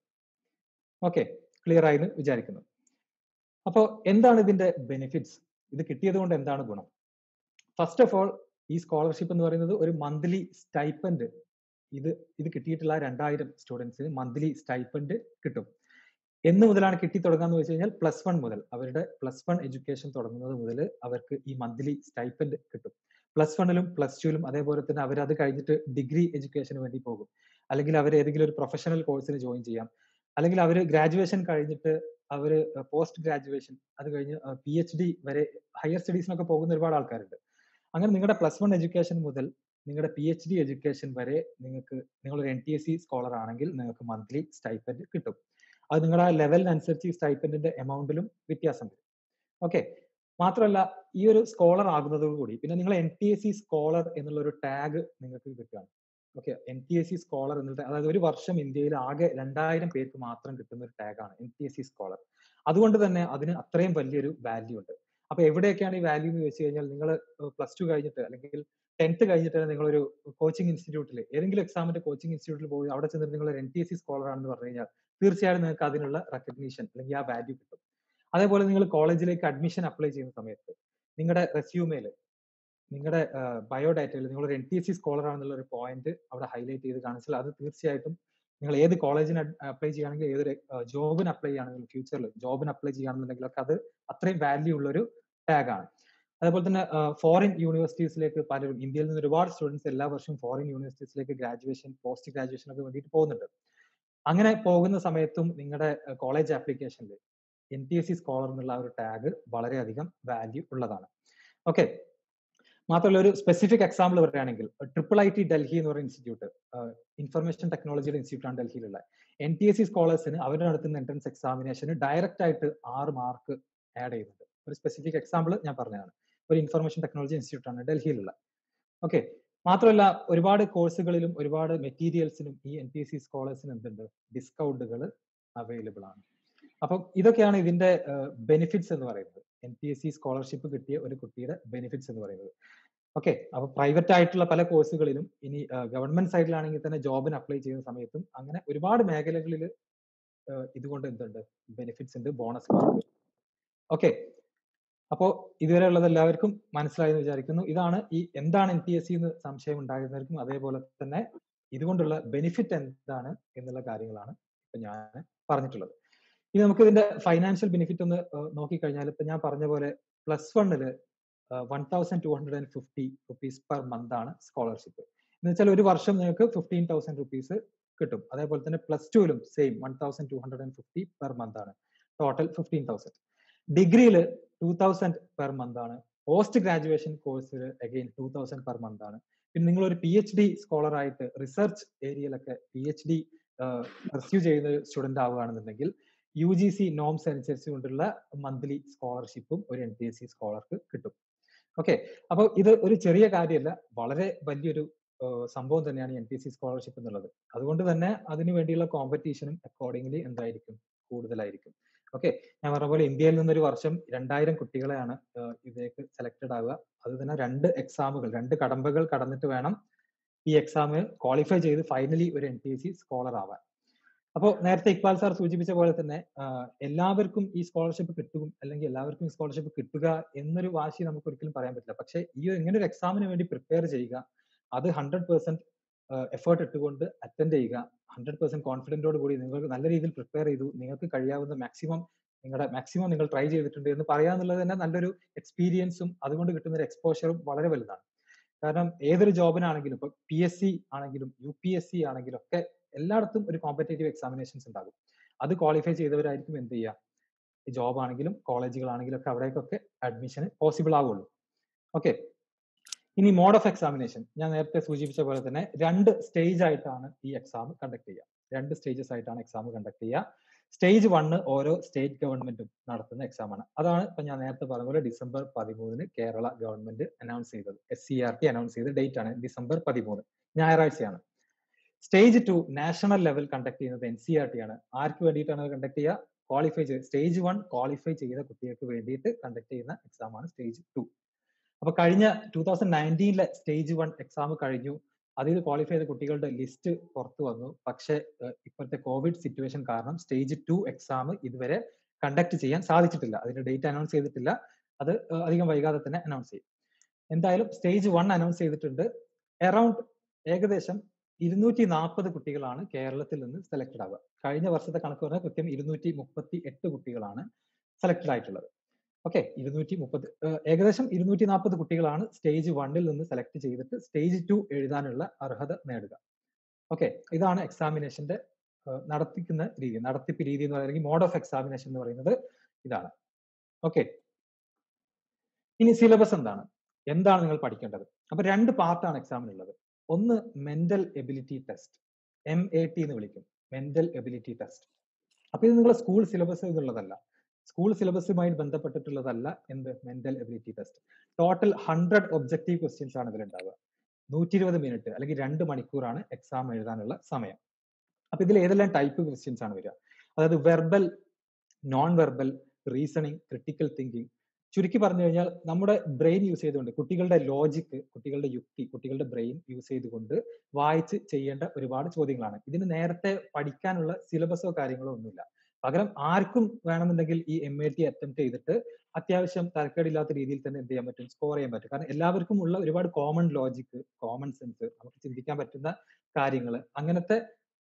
A: ഓക്കെ ക്ലിയർ ആയി എന്ന് വിചാരിക്കുന്നു അപ്പോൾ എന്താണ് ഇതിന്റെ ബെനിഫിറ്റ്സ് ഇത് കിട്ടിയത് കൊണ്ട് എന്താണ് ഗുണം ഫസ്റ്റ് ഓഫ് ഓൾ ഈ സ്കോളർഷിപ്പ് എന്ന് പറയുന്നത് ഒരു മന്ത്ലി സ്റ്റൈപ്പൻഡ് ഇത് ഇത് കിട്ടിയിട്ടുള്ള രണ്ടായിരം സ്റ്റുഡൻസിന് മന്ത്ലി സ്റ്റൈപ്പൻഡ് കിട്ടും എന്ന് മുതലാണ് കിട്ടി തുടങ്ങാന്ന് വെച്ച് കഴിഞ്ഞാൽ പ്ലസ് വൺ മുതൽ അവരുടെ പ്ലസ് വൺ എഡ്യൂക്കേഷൻ തുടങ്ങുന്നത് മുതൽ അവർക്ക് ഈ മന്ത്ലി സ്റ്റൈപ്പൻഡ് കിട്ടും പ്ലസ് വണ്ണിലും പ്ലസ് ടുവിലും അതേപോലെ തന്നെ അവർ അത് കഴിഞ്ഞിട്ട് ഡിഗ്രി എഡ്യൂക്കേഷന് വേണ്ടി പോകും അല്ലെങ്കിൽ അവർ ഏതെങ്കിലും ഒരു പ്രൊഫഷണൽ കോഴ്സിന് ജോയിൻ ചെയ്യാം അല്ലെങ്കിൽ അവർ ഗ്രാജുവേഷൻ കഴിഞ്ഞിട്ട് അവർ പോസ്റ്റ് ഗ്രാജുവേഷൻ അത് കഴിഞ്ഞ് പി എച്ച് ഡി വരെ ഹയർ സ്റ്റഡീസിനൊക്കെ പോകുന്ന ഒരുപാട് ആൾക്കാരുണ്ട് അങ്ങനെ നിങ്ങളുടെ പ്ലസ് വൺ എഡ്യൂക്കേഷൻ മുതൽ നിങ്ങളുടെ പി എച്ച് ഡി എഡ്യൂക്കേഷൻ വരെ നിങ്ങൾക്ക് നിങ്ങൾ ഒരു N T S C scholar ആണെങ്കിൽ നിങ്ങൾക്ക് മന്ത്ലി സ്റ്റൈപ്പൻഡ് കിട്ടും അത് നിങ്ങളുടെ ആ ലെവലിനനുസരിച്ച് ഈ സ്റ്റൈപ്പൻഡിന്റെ എമൗണ്ടിലും വ്യത്യാസം വരും ഓക്കെ മാത്രമല്ല ഈ ഒരു സ്കോളർ ആകുന്നതോടുകൂടി പിന്നെ നിങ്ങൾ N T S C scholar എന്നുള്ള ഒരു ടാഗ് നിങ്ങൾക്ക് കിട്ടുകയാണ് okay N T S C scholar എന്നുള്ള അതായത് ഒരു വർഷം ഇന്ത്യയിൽ ആകെ രണ്ടായിരം പേർക്ക് മാത്രം കിട്ടുന്ന ഒരു ടാഗാണ് N T S C scholar അതുകൊണ്ട് തന്നെ അതിന് അത്രയും വലിയൊരു വാല്യൂ ഉണ്ട് അപ്പൊ എവിടെയൊക്കെയാണ് ഈ വാല്യൂ എന്ന് വെച്ച് കഴിഞ്ഞാൽ നിങ്ങൾ പ്ലസ് ടു കഴിഞ്ഞിട്ട് അല്ലെങ്കിൽ ടെൻത്ത് കഴിഞ്ഞിട്ട് നിങ്ങളൊരു കോച്ചിങ് ഇൻസ്റ്റിറ്റ്യൂട്ടിൽ ഏതെങ്കിലും എക്സാമിന്റെ കോച്ചിങ് ഇൻസ്റ്റിറ്റ്യൂട്ടിൽ പോയി അവിടെ ചെന്നിട്ട് നിങ്ങൾ N T S C scholar ആണെന്ന് പറഞ്ഞു കഴിഞ്ഞാൽ തീർച്ചയായും നിങ്ങൾക്ക് അതിനുള്ള റെക്കഗ്നീഷൻ അല്ലെങ്കിൽ ആ വാല്യൂ കിട്ടും അതേപോലെ നിങ്ങൾ കോളേജിലേക്ക് അഡ്മിഷൻ അപ്ലൈ ചെയ്യുന്ന സമയത്ത് നിങ്ങളുടെ റെസ്യൂമേല് നിങ്ങളുടെ ബയോഡാറ്റയിൽ നിങ്ങൾ ഒരു N T S C scholar ആണെന്നുള്ള ഒരു പോയിന്റ് അവിടെ ഹൈലൈറ്റ് ചെയ്ത് കാണിച്ചാൽ അത് തീർച്ചയായിട്ടും നിങ്ങൾ ഏത് കോളേജിന് അപ്ലൈ ചെയ്യുകയാണെങ്കിൽ ഏതൊരു ജോബിന് അപ്ലൈ ചെയ്യുകയാണെങ്കിൽ ഫ്യൂച്ചറിൽ ജോബിന് അപ്ലൈ ചെയ്യുകയാണെന്നുണ്ടെങ്കിലൊക്കെ അത് അത്രയും വാല്യൂ ഉള്ള ഒരു ടാഗ് ആണ് അതേപോലെ തന്നെ ഫോറിൻ യൂണിവേഴ്സിറ്റീസിലേക്ക് പലരും ഇന്ത്യയിൽ നിന്ന് ഒരുപാട് സ്റ്റുഡൻസ് എല്ലാ വർഷവും ഫോറിൻ യൂണിവേഴ്സിറ്റീസിലേക്ക് ഗ്രാജുവേഷൻ പോസ്റ്റ് ഗ്രാജുവേഷൻ ഒക്കെ വേണ്ടിയിട്ട് പോകുന്നുണ്ട് അങ്ങനെ പോകുന്ന സമയത്തും നിങ്ങളുടെ കോളേജ് ആപ്ലിക്കേഷനിൽ N T S C scholar എന്നുള്ള ഒരു ടാഗ് വളരെയധികം വാല്യൂ ഉള്ളതാണ് ഓക്കെ മാത്രമല്ല ഒരു സ്പെസിഫിക് എക്സാമ്പിൾ പറയുകയാണെങ്കിൽ ട്രിപ്പിൾ ഐ ടി ഡൽഹി എന്ന് പറയുന്ന ഇൻസ്റ്റിറ്റ്യൂട്ട് ഇൻഫർമേഷൻ ടെക്നോളജിയുടെ ഇൻസ്റ്റിറ്റ്യൂട്ട് ആണ് ഡൽഹിയിലുള്ള എൻ ടി എസ് സി സ്കോളേഴ്സിന് അവർ നടത്തുന്ന എൻട്രൻസ് എക്സാമിനേഷന് ഡയറക്റ്റ് ആയിട്ട് ആറ് മാർക്ക് ആഡ് ചെയ്യുന്നുണ്ട് ഒരു സ്പെസിഫിക് എക്സാമ്പിൾ ഞാൻ പറഞ്ഞതാണ് ഒരു ഇൻഫർമേഷൻ ടെക്നോളജി ഇൻസ്റ്റിറ്റ്യൂട്ട് ആണ് ഡൽഹിയിലുള്ള ഓക്കെ മാത്രമല്ല ഒരുപാട് കോഴ്സുകളിലും ഒരുപാട് മെറ്റീരിയൽസിനും ഈ എൻ ടി എസ് സി സ്കോളേഴ്സിന് എന്തുണ്ട് ഡിസ്കൗണ്ടുകൾ അവൈലബിൾ ആണ് അപ്പം ഇതൊക്കെയാണ് ഇതിന്റെ ബെനിഫിറ്റ്സ് എന്ന് പറയുന്നത് N P S C scholarship കിട്ടിയ ഒരു കുട്ടിയുടെ ബെനിഫിറ്റ്സ് എന്ന് പറയുന്നത് ഓക്കെ അപ്പൊ പ്രൈവറ്റ് ആയിട്ടുള്ള പല കോഴ്സുകളിലും ഇനി ഗവൺമെന്റ് സൈഡിലാണെങ്കിൽ തന്നെ ജോബിന് അപ്ലൈ ചെയ്യുന്ന സമയത്തും അങ്ങനെ ഒരുപാട് മേഖലകളിൽ ഇതുകൊണ്ട് എന്തുണ്ട് ബെനിഫിറ്റ്സ് ഉണ്ട് ബോണസ് മാർക്ക് ഓക്കെ അപ്പോ ഇതുവരെ ഉള്ളത് എല്ലാവർക്കും മനസ്സിലായെന്ന് വിചാരിക്കുന്നു ഇതാണ് ഈ എന്താണ് എൻ പി എസ് സി എന്ന് സംശയം ഉണ്ടാകുന്നവർക്കും അതേപോലെ തന്നെ ഇതുകൊണ്ടുള്ള ബെനിഫിറ്റ് എന്താണ് എന്നുള്ള കാര്യങ്ങളാണ് ഇപ്പൊ ഞാൻ പറഞ്ഞിട്ടുള്ളത് ഇനി നമുക്ക് ഇതിന്റെ ഫൈനാൻഷ്യൽ ബെനിഫിറ്റ് ഒന്ന് നോക്കിക്കഴിഞ്ഞാൽ ഇപ്പൊ ഞാൻ പറഞ്ഞ പോലെ പ്ലസ് വണ്ണില് one thousand two hundred and fifty rupees per month ആണ് സ്കോളർഷിപ്പ് എന്ന് വെച്ചാൽ ഒരു വർഷം നിങ്ങൾക്ക് ഫിഫ്റ്റീൻ തൗസൻഡ് റുപ്പീസ് കിട്ടും അതേപോലെ തന്നെ പ്ലസ് ടുവിലും same one thousand two hundred and fifty per month ആണ് ടോട്ടൽ ഫിഫ്റ്റീൻ തൗസൻഡ് ഡിഗ്രിയിൽ ടൂ തൗസൻഡ് പെർ മന്ത് ആണ് പോസ്റ്റ് ഗ്രാജുവേഷൻ കോഴ്സിൽ again two thousand per month ആണ് പിന്നെ നിങ്ങൾ ഒരു പി എച്ച് ഡി സ്കോളർ ആയിട്ട് റിസർച്ച് ഏരിയയിലൊക്കെ പി എച്ച് ഡി പെർസ്യൂ ചെയ്യുന്ന ഒരു സ്റ്റുഡന്റ് ആവുകയാണെന്നുണ്ടെങ്കിൽ യു ജി സി നോംസ് അനുസരിച്ച് കൊണ്ടുള്ള മന്ത്ലി സ്കോളർഷിപ്പും ഒരു എൻ പി എസ് സി സ്കോളർക്ക് കിട്ടും ഓക്കെ അപ്പോൾ ഇത് ഒരു ചെറിയ കാര്യമല്ല വളരെ വലിയൊരു സംഭവം തന്നെയാണ് N P S C scholarship എന്നുള്ളത് അതുകൊണ്ട് തന്നെ അതിനു വേണ്ടിയുള്ള കോമ്പറ്റീഷനും അക്കോർഡിംഗ്ലി എന്തായിരിക്കും കൂടുതലായിരിക്കും ഓക്കെ ഞാൻ പറഞ്ഞ പോലെ ഇന്ത്യയിൽ നിന്നൊരു വർഷം രണ്ടായിരം കുട്ടികളെയാണ് ഇതിലേക്ക് സെലക്ടഡ് ആവുക അത് തന്നെ രണ്ട് എക്സാമുകൾ രണ്ട് കടമ്പകൾ കടന്നിട്ട് വേണം ഈ എക്സാം ക്വാളിഫൈ ചെയ്ത് ഫൈനലി ഒരു N P S C scholar ആവാൻ അപ്പോൾ നേരത്തെ ഇക്ബാൽ സാർ സൂചിപ്പിച്ച പോലെ തന്നെ എല്ലാവർക്കും ഈ സ്കോളർഷിപ്പ് കിട്ടും അല്ലെങ്കിൽ എല്ലാവർക്കും ഈ സ്കോളർഷിപ്പ് കിട്ടുക എന്നൊരു വാശി നമുക്ക് ഒരിക്കലും പറയാൻ പറ്റില്ല പക്ഷേ ഈ ഇങ്ങനെ ഒരു എക്സാമിന് വേണ്ടി പ്രിപ്പയർ ചെയ്യുക അത് ഹൺഡ്രഡ് പെർസെന്റ് എഫേർട്ട് ഇട്ടുകൊണ്ട് അറ്റൻഡ് ചെയ്യുക ഹൺഡ്രഡ് പെർസെന്റ് കോൺഫിഡൻറ്റോട് കൂടി നിങ്ങൾക്ക് നല്ല രീതിയിൽ പ്രിപ്പയർ ചെയ്തു നിങ്ങൾക്ക് കഴിയാവുന്ന മാക്സിമം നിങ്ങളുടെ മാക്സിമം നിങ്ങൾ ട്രൈ ചെയ്തിട്ടുണ്ട് എന്ന് പറയാന്നുള്ളത് തന്നെ നല്ലൊരു എക്സ്പീരിയൻസും അതുകൊണ്ട് കിട്ടുന്ന ഒരു എക്സ്പോഷറും വളരെ വലുതാണ് കാരണം ഏതൊരു ജോബിനാണെങ്കിലും ഇപ്പൊ പി എസ് സി ആണെങ്കിലും യു പി എസ് സി ആണെങ്കിലും ഒക്കെ എല്ലായിടത്തും ഒരു കോമ്പറ്റേറ്റീവ് എക്സാമിനേഷൻസ് ഉണ്ടാകും അത് ക്വാളിഫൈ ചെയ്തവരായിരിക്കും എന്ത് ചെയ്യുക ജോബ് ആണെങ്കിലും കോളേജുകളാണെങ്കിലും ഒക്കെ അവിടേക്കൊക്കെ അഡ്മിഷന് പോസിബിൾ ആവുള്ളൂ ഓക്കെ ഇനി മോഡ് ഓഫ് എക്സാമിനേഷൻ ഞാൻ നേരത്തെ സൂചിപ്പിച്ച പോലെ തന്നെ രണ്ട് സ്റ്റേജ് ആയിട്ടാണ് ഈ എക്സാം കണ്ടക്ട് ചെയ്യുക രണ്ട് സ്റ്റേജസ് ആയിട്ടാണ് എക്സാം കണ്ടക്ട് ചെയ്യുക സ്റ്റേജ് വണ്ണ് ഓരോ സ്റ്റേറ്റ് ഗവൺമെന്റും നടത്തുന്ന എക്സാം ആണ് അതാണ് ഇപ്പൊ ഞാൻ നേരത്തെ പറഞ്ഞ പോലെ ഡിസംബർ പതിമൂന്നിന് കേരള ഗവൺമെന്റ് അനൗൺസ് ചെയ്തത് S C R T announce ചെയ്ത ഡേറ്റ് ആണ് ഡിസംബർ പതിമൂന്ന് ഞായറാഴ്ചയാണ് stage two national level conduct ചെയ്യുന്നത് എൻ സി ആർ ടി ആണ് ആർക്ക് വേണ്ടിയിട്ടാണ് കണ്ടക്ട് ചെയ്യുക ക്വാളിഫൈ ചെയ്ത് സ്റ്റേജ് വൺ ക്വാളിഫൈ ചെയ്ത കുട്ടികൾക്ക് വേണ്ടിയിട്ട് കണ്ടക്ട് ചെയ്യുന്ന എക്സാം ആണ് സ്റ്റേജ് ടു അപ്പൊ കഴിഞ്ഞ ടൂ തൗസൻഡ് നയൻറ്റീനിലെ സ്റ്റേജ് വൺ എക്സാം കഴിഞ്ഞു അതിൽ ക്വാളിഫൈ ചെയ്ത കുട്ടികളുടെ ലിസ്റ്റ് പുറത്തു വന്നു പക്ഷെ ഇപ്പോഴത്തെ കോവിഡ് സിറ്റുവേഷൻ കാരണം സ്റ്റേജ് ടു എക്സാം ഇതുവരെ കണ്ടക്ട് ചെയ്യാൻ സാധിച്ചിട്ടില്ല അതിന്റെ ഡേറ്റ് അനൗൺസ് ചെയ്തിട്ടില്ല അത് അധികം വൈകാതെ തന്നെ അനൗൺസ് ചെയ്യും എന്തായാലും സ്റ്റേജ് വൺ അനൗൺസ് ചെയ്തിട്ടുണ്ട് അറൌണ്ട് ഏകദേശം ഇരുന്നൂറ്റി നാൽപ്പത് കുട്ടികളാണ് കേരളത്തിൽ നിന്ന് സെലക്ടഡ് ആവുക കഴിഞ്ഞ വർഷത്തെ കണക്ക് പറഞ്ഞാൽ കൃത്യം ഇരുന്നൂറ്റി മുപ്പത്തി എട്ട് കുട്ടികളാണ് സെലക്ടഡ് ആയിട്ടുള്ളത് ഓക്കെ ഇരുന്നൂറ്റി മുപ്പത് ഏകദേശം ഇരുന്നൂറ്റി നാൽപ്പത് കുട്ടികളാണ് സ്റ്റേജ് വണ്ണിൽ നിന്ന് സെലക്ട് ചെയ്തിട്ട് സ്റ്റേജ് ടു എഴുതാനുള്ള അർഹത നേടുക ഓക്കെ ഇതാണ് എക്സാമിനേഷന്റെ നടത്തിക്കുന്ന രീതി നടത്തിപ്പ് രീതി എന്ന് പറയുന്നത് മോഡ് ഓഫ് എക്സാമിനേഷൻ എന്ന് പറയുന്നത് ഇതാണ് ഓക്കെ ഇനി സിലബസ് എന്താണ് എന്താണ് നിങ്ങൾ പഠിക്കേണ്ടത് അപ്പൊ രണ്ട് പാർട്ടാണ് എക്സാമിനുള്ളത് ഒന്ന് mental ability test M A T എന്ന് വിളിക്കും മെന്റൽ എബിലിറ്റി ടെസ്റ്റ് അപ്പൊ ഇത് നിങ്ങളെ സ്കൂൾ സിലബസ് എന്നുള്ളതല്ല സ്കൂൾ സിലബസുമായി ബന്ധപ്പെട്ടിട്ടുള്ളതല്ല എന്ത് mental ability test total hundred objective questions ആണ് ഇതിലുണ്ടാവുക നൂറ്റി ഇരുപത് മിനിറ്റ് അല്ലെങ്കിൽ രണ്ട് മണിക്കൂറാണ് എക്സാം എഴുതാനുള്ള സമയം അപ്പൊ ഇതിൽ ഏതെല്ലാം ടൈപ്പ് ക്വസ്റ്റ്യൻസ് ആണ് വരിക അതായത് verbal non verbal reasoning critical thinking ചുരുക്കി പറഞ്ഞു കഴിഞ്ഞാൽ നമ്മുടെ ബ്രെയിൻ യൂസ് ചെയ്തുകൊണ്ട് കുട്ടികളുടെ ലോജിക്ക് കുട്ടികളുടെ യുക്തി കുട്ടികളുടെ ബ്രെയിൻ യൂസ് ചെയ്തുകൊണ്ട് വായിച്ച് ചെയ്യേണ്ട ഒരുപാട് ചോദ്യങ്ങളാണ് ഇതിന് നേരത്തെ പഠിക്കാനുള്ള സിലബസോ കാര്യങ്ങളോ ഒന്നുമില്ല പകരം ആർക്കും വേണമെന്നുണ്ടെങ്കിൽ ഈ എം എ ടി അറ്റംപ്റ്റ് ചെയ്തിട്ട് അത്യാവശ്യം തരക്കേടില്ലാത്ത രീതിയിൽ തന്നെ എന്ത് ചെയ്യാൻ പറ്റും സ്കോർ ചെയ്യാൻ പറ്റും കാരണം എല്ലാവർക്കും ഉള്ള ഒരുപാട് കോമൺ ലോജിക്ക് കോമൺ സെൻസ് നമുക്ക് ചിന്തിക്കാൻ പറ്റുന്ന കാര്യങ്ങൾ അങ്ങനത്തെ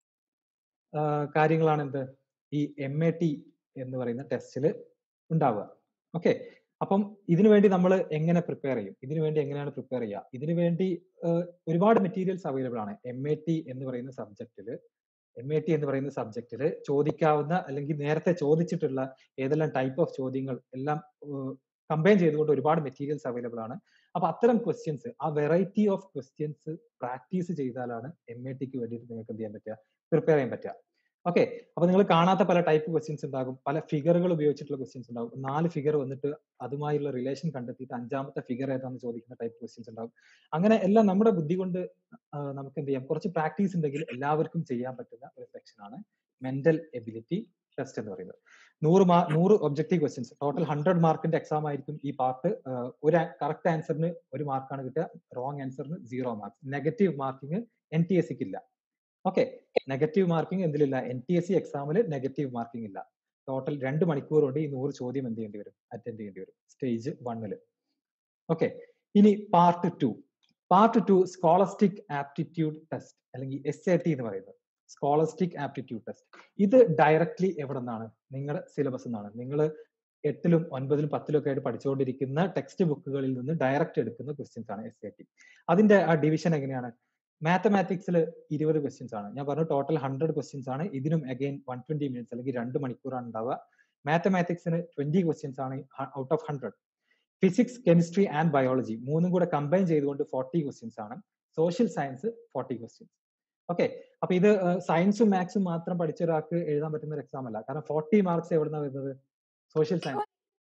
A: കാര്യങ്ങളാണ് എന്ത് ഈ എം എ ടി എന്ന് പറയുന്ന ടെസ്റ്റിൽ ഉണ്ടാവുക ഓക്കെ അപ്പം ഇതിനു വേണ്ടി നമ്മൾ എങ്ങനെ പ്രിപ്പയർ ചെയ്യും ഇതിനു വേണ്ടി എങ്ങനെയാണ് പ്രിപ്പയർ ചെയ്യുക ഇതിനു വേണ്ടി ഒരുപാട് മെറ്റീരിയൽസ് അവൈലബിൾ ആണ് എം എ ടി എന്ന് പറയുന്ന സബ്ജക്റ്റിൽ എം എ ടി എന്ന് പറയുന്ന സബ്ജക്റ്റിൽ ചോദിക്കാവുന്ന അല്ലെങ്കിൽ നേരത്തെ ചോദിച്ചിട്ടുള്ള ഏതെല്ലാം ടൈപ്പ് ഓഫ് ചോദ്യങ്ങൾ എല്ലാം കമ്പൈൻ ചെയ്തുകൊണ്ട് ഒരുപാട് മെറ്റീരിയൽസ് അവൈലബിൾ ആണ് അപ്പൊ അത്തരം ക്വസ്റ്റ്യൻസ് ആ വെറൈറ്റി ഓഫ് ക്വസ്റ്റ്യൻസ് പ്രാക്ടീസ് ചെയ്താലാണ് എം എ ടിക്ക് വേണ്ടിയിട്ട് നിങ്ങൾക്ക് എന്ത് ചെയ്യാൻ പറ്റുക പ്രിപ്പയർ ചെയ്യാൻ പറ്റുക ഓക്കെ അപ്പൊ നിങ്ങൾ കാണാത്ത പല ടൈപ്പ് ക്വസ്റ്റ്യൻസ് ഉണ്ടാകും പല ഫിഗറുകൾ ഉപയോഗിച്ചിട്ടുള്ള ക്വസ്റ്റ്യൻസ് ഉണ്ടാകും നാല് ഫിഗർ വന്നിട്ട് അതുമായുള്ള റിലേഷൻ കണ്ടെത്തിയിട്ട് അഞ്ചാമത്തെ ഫിഗർ ഏതാണെന്ന് ചോദിക്കുന്ന ടൈപ്പ് ക്വസ്റ്റ്യൻസ് ഉണ്ടാകും അങ്ങനെ എല്ലാം നമ്മുടെ ബുദ്ധി കൊണ്ട് നമുക്ക് എന്ത് ചെയ്യാം കുറച്ച് പ്രാക്ടീസ് ഉണ്ടെങ്കിൽ എല്ലാവർക്കും ചെയ്യാൻ പറ്റുന്ന ഒരു സെക്ഷൻ ആണ് മെന്റൽ എബിലിറ്റി ടെസ്റ്റ് എന്ന് പറയുന്നത് നൂറ് മാ നൂറ് ഒബ്ജക്റ്റീവ് ക്വസ്റ്റ്യൻസ് ടോട്ടൽ ഹൺഡ്രഡ് മാർക്കിന്റെ എക്സാം ആയിരിക്കും ഈ പാർട്ട് ഒരു കറക്റ്റ് ആൻസറിന് ഒരു മാർക്കാണ് കിട്ടുക റോങ് ആൻസറിന് zero mark negative marking N T S സിക്ക് ഇല്ല ഓക്കെ നെഗറ്റീവ് മാർക്കിംഗ് എന്തിലില്ല എൻ ടി എസ് സി എക്സാമിൽ നെഗറ്റീവ് മാർക്കിംഗ് ഇല്ല ടോട്ടൽ രണ്ട് മണിക്കൂർ കൊണ്ട് ഈ നൂറ് ചോദ്യം എന്ത് ചെയ്യേണ്ടി വരും അറ്റൻഡ് ചെയ്യേണ്ടി വരും സ്റ്റേജ് വണ്ണിൽ ഓക്കെ ഇനി part two part two scholastic aptitude test അല്ലെങ്കിൽ എസ് എ ടി എന്ന് പറയുന്നത് സ്കോളസ്റ്റിക് ആപ്റ്റിറ്റ്യൂഡ് ടെസ്റ്റ് ഇത് ഡയറക്ട്ലി എവിടെ നിന്നാണ് നിങ്ങളുടെ സിലബസ് നിന്നാണ് നിങ്ങൾ എട്ടിലും ഒൻപതിലും പത്തിലും ഒക്കെ ആയിട്ട് പഠിച്ചുകൊണ്ടിരിക്കുന്ന ടെക്സ്റ്റ് ബുക്കുകളിൽ നിന്ന് ഡയറക്റ്റ് എടുക്കുന്ന ക്വസ്റ്റ്യൻസ് ആണ് എസ് എ ടി അതിന്റെ ആ ഡിവിഷൻ എങ്ങനെയാണ് മാത്തമാറ്റിക്സിൽ ഇരുപത് ക്വസ്റ്റ്യൻസ് ആണ് ഞാൻ പറഞ്ഞു ടോട്ടൽ ഹൺഡ്രഡ് ക്വസ്റ്റ്യൻസ് ആണ് ഇതിനും അഗൈൻ വൺ ട്വന്റി മിനിറ്റ്സ് അല്ലെങ്കിൽ രണ്ട് മണിക്കൂറാണ് ഉണ്ടാവുക മാത്തമാറ്റിക്സിന് ട്വന്റി ക്വസ്റ്റ്യൻസ് ആണ് out of hundred physics chemistry and biology മൂന്നും കൂടെ കമ്പൈൻ ചെയ്തുകൊണ്ട് ഫോർട്ടി ക്വസ്റ്റ്യൻസ് ആണ് social science forty questions okay അപ്പൊ ഇത് സയൻസും മാത്സും മാത്രം പഠിച്ച ഒരാൾക്ക് എഴുതാൻ പറ്റുന്ന ഒരു എക്സാം അല്ല കാരണം ഫോർട്ടി മാർക്സ് എവിടുന്ന വരുന്നത് സോഷ്യൽ സയൻസ്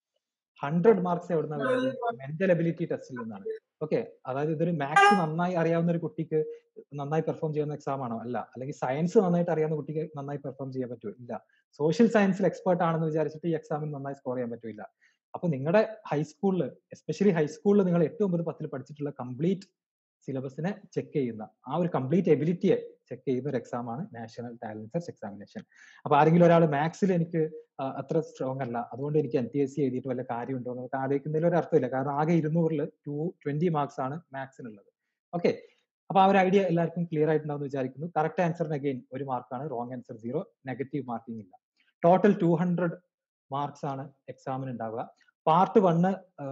A: ഹൺഡ്രഡ് മാർക്സ് എവിടുന്ന വരുന്നത് മെന്റൽ എബിലിറ്റി ടെസ്റ്റിൽ നിന്നാണ് ഓക്കെ അതായത് ഇതൊരു മാത്സ് നന്നായി അറിയാവുന്ന ഒരു കുട്ടിക്ക് നന്നായി പെർഫോം ചെയ്യുന്ന എക്സാം ആണോ അല്ല അല്ലെങ്കിൽ സയൻസ് നന്നായിട്ട് അറിയാവുന്ന കുട്ടിക്ക് നന്നായി പെർഫോം ചെയ്യാൻ പറ്റുമോ ഇല്ല സോഷ്യൽ സയൻസിൽ എക്സ്പേർട്ട് ആണെന്ന് വിചാരിച്ചിട്ട് ഈ എക്സാമിൽ നന്നായി സ്കോർ ചെയ്യാൻ പറ്റില്ല അപ്പൊ നിങ്ങളുടെ ഹൈസ്കൂളിൽ എസ്പെഷ്യലി ഹൈസ്കൂളിൽ നിങ്ങൾ എട്ട് ഒമ്പത് പത്തിൽ പഠിച്ചിട്ടുള്ള കംപ്ലീറ്റ് സിലബസിനെ ചെക്ക് ചെയ്യുന്ന ആ ഒരു കംപ്ലീറ്റ് എബിലിറ്റിയെ ചെക്ക് ചെയ്യുന്ന ഒരു എക്സാം ആണ് നാഷണൽ ടാലന്റ് സെർച്ച് എക്സാമിനേഷൻ അപ്പൊ ആരെങ്കിലും ഒരാൾ മാത്സിൽ എനിക്ക് അത്ര സ്ട്രോങ് അല്ല അതുകൊണ്ട് എനിക്ക് എൻ ടി എസ് സി എഴുതിയിട്ട് വല്ല കാര്യമുണ്ടോ എന്നൊക്കെ ആലോചിക്കുന്നതിൽ ഒരു അർത്ഥമില്ല കാരണം ആകെ ഇരുന്നൂറിൽ ടു ട്വന്റി മാർക്സ് ആണ് മാത്സിനുള്ളത് ഓക്കെ അപ്പൊ ആ ഒരു ഐഡിയ എല്ലാവർക്കും ക്ലിയർ ആയിട്ടുണ്ടാവും വിചാരിക്കുന്നു കറക്റ്റ് ആൻസറിന് അഗെയിൻ ഒരു മാർക്കാണ് wrong answer zero negative marking ഇല്ല ടോട്ടൽ ടു ഹൺഡ്രഡ് മാർക്സ് ആണ് എക്സാമിന് ഉണ്ടാവുക പാർട്ട് വണ്ണ്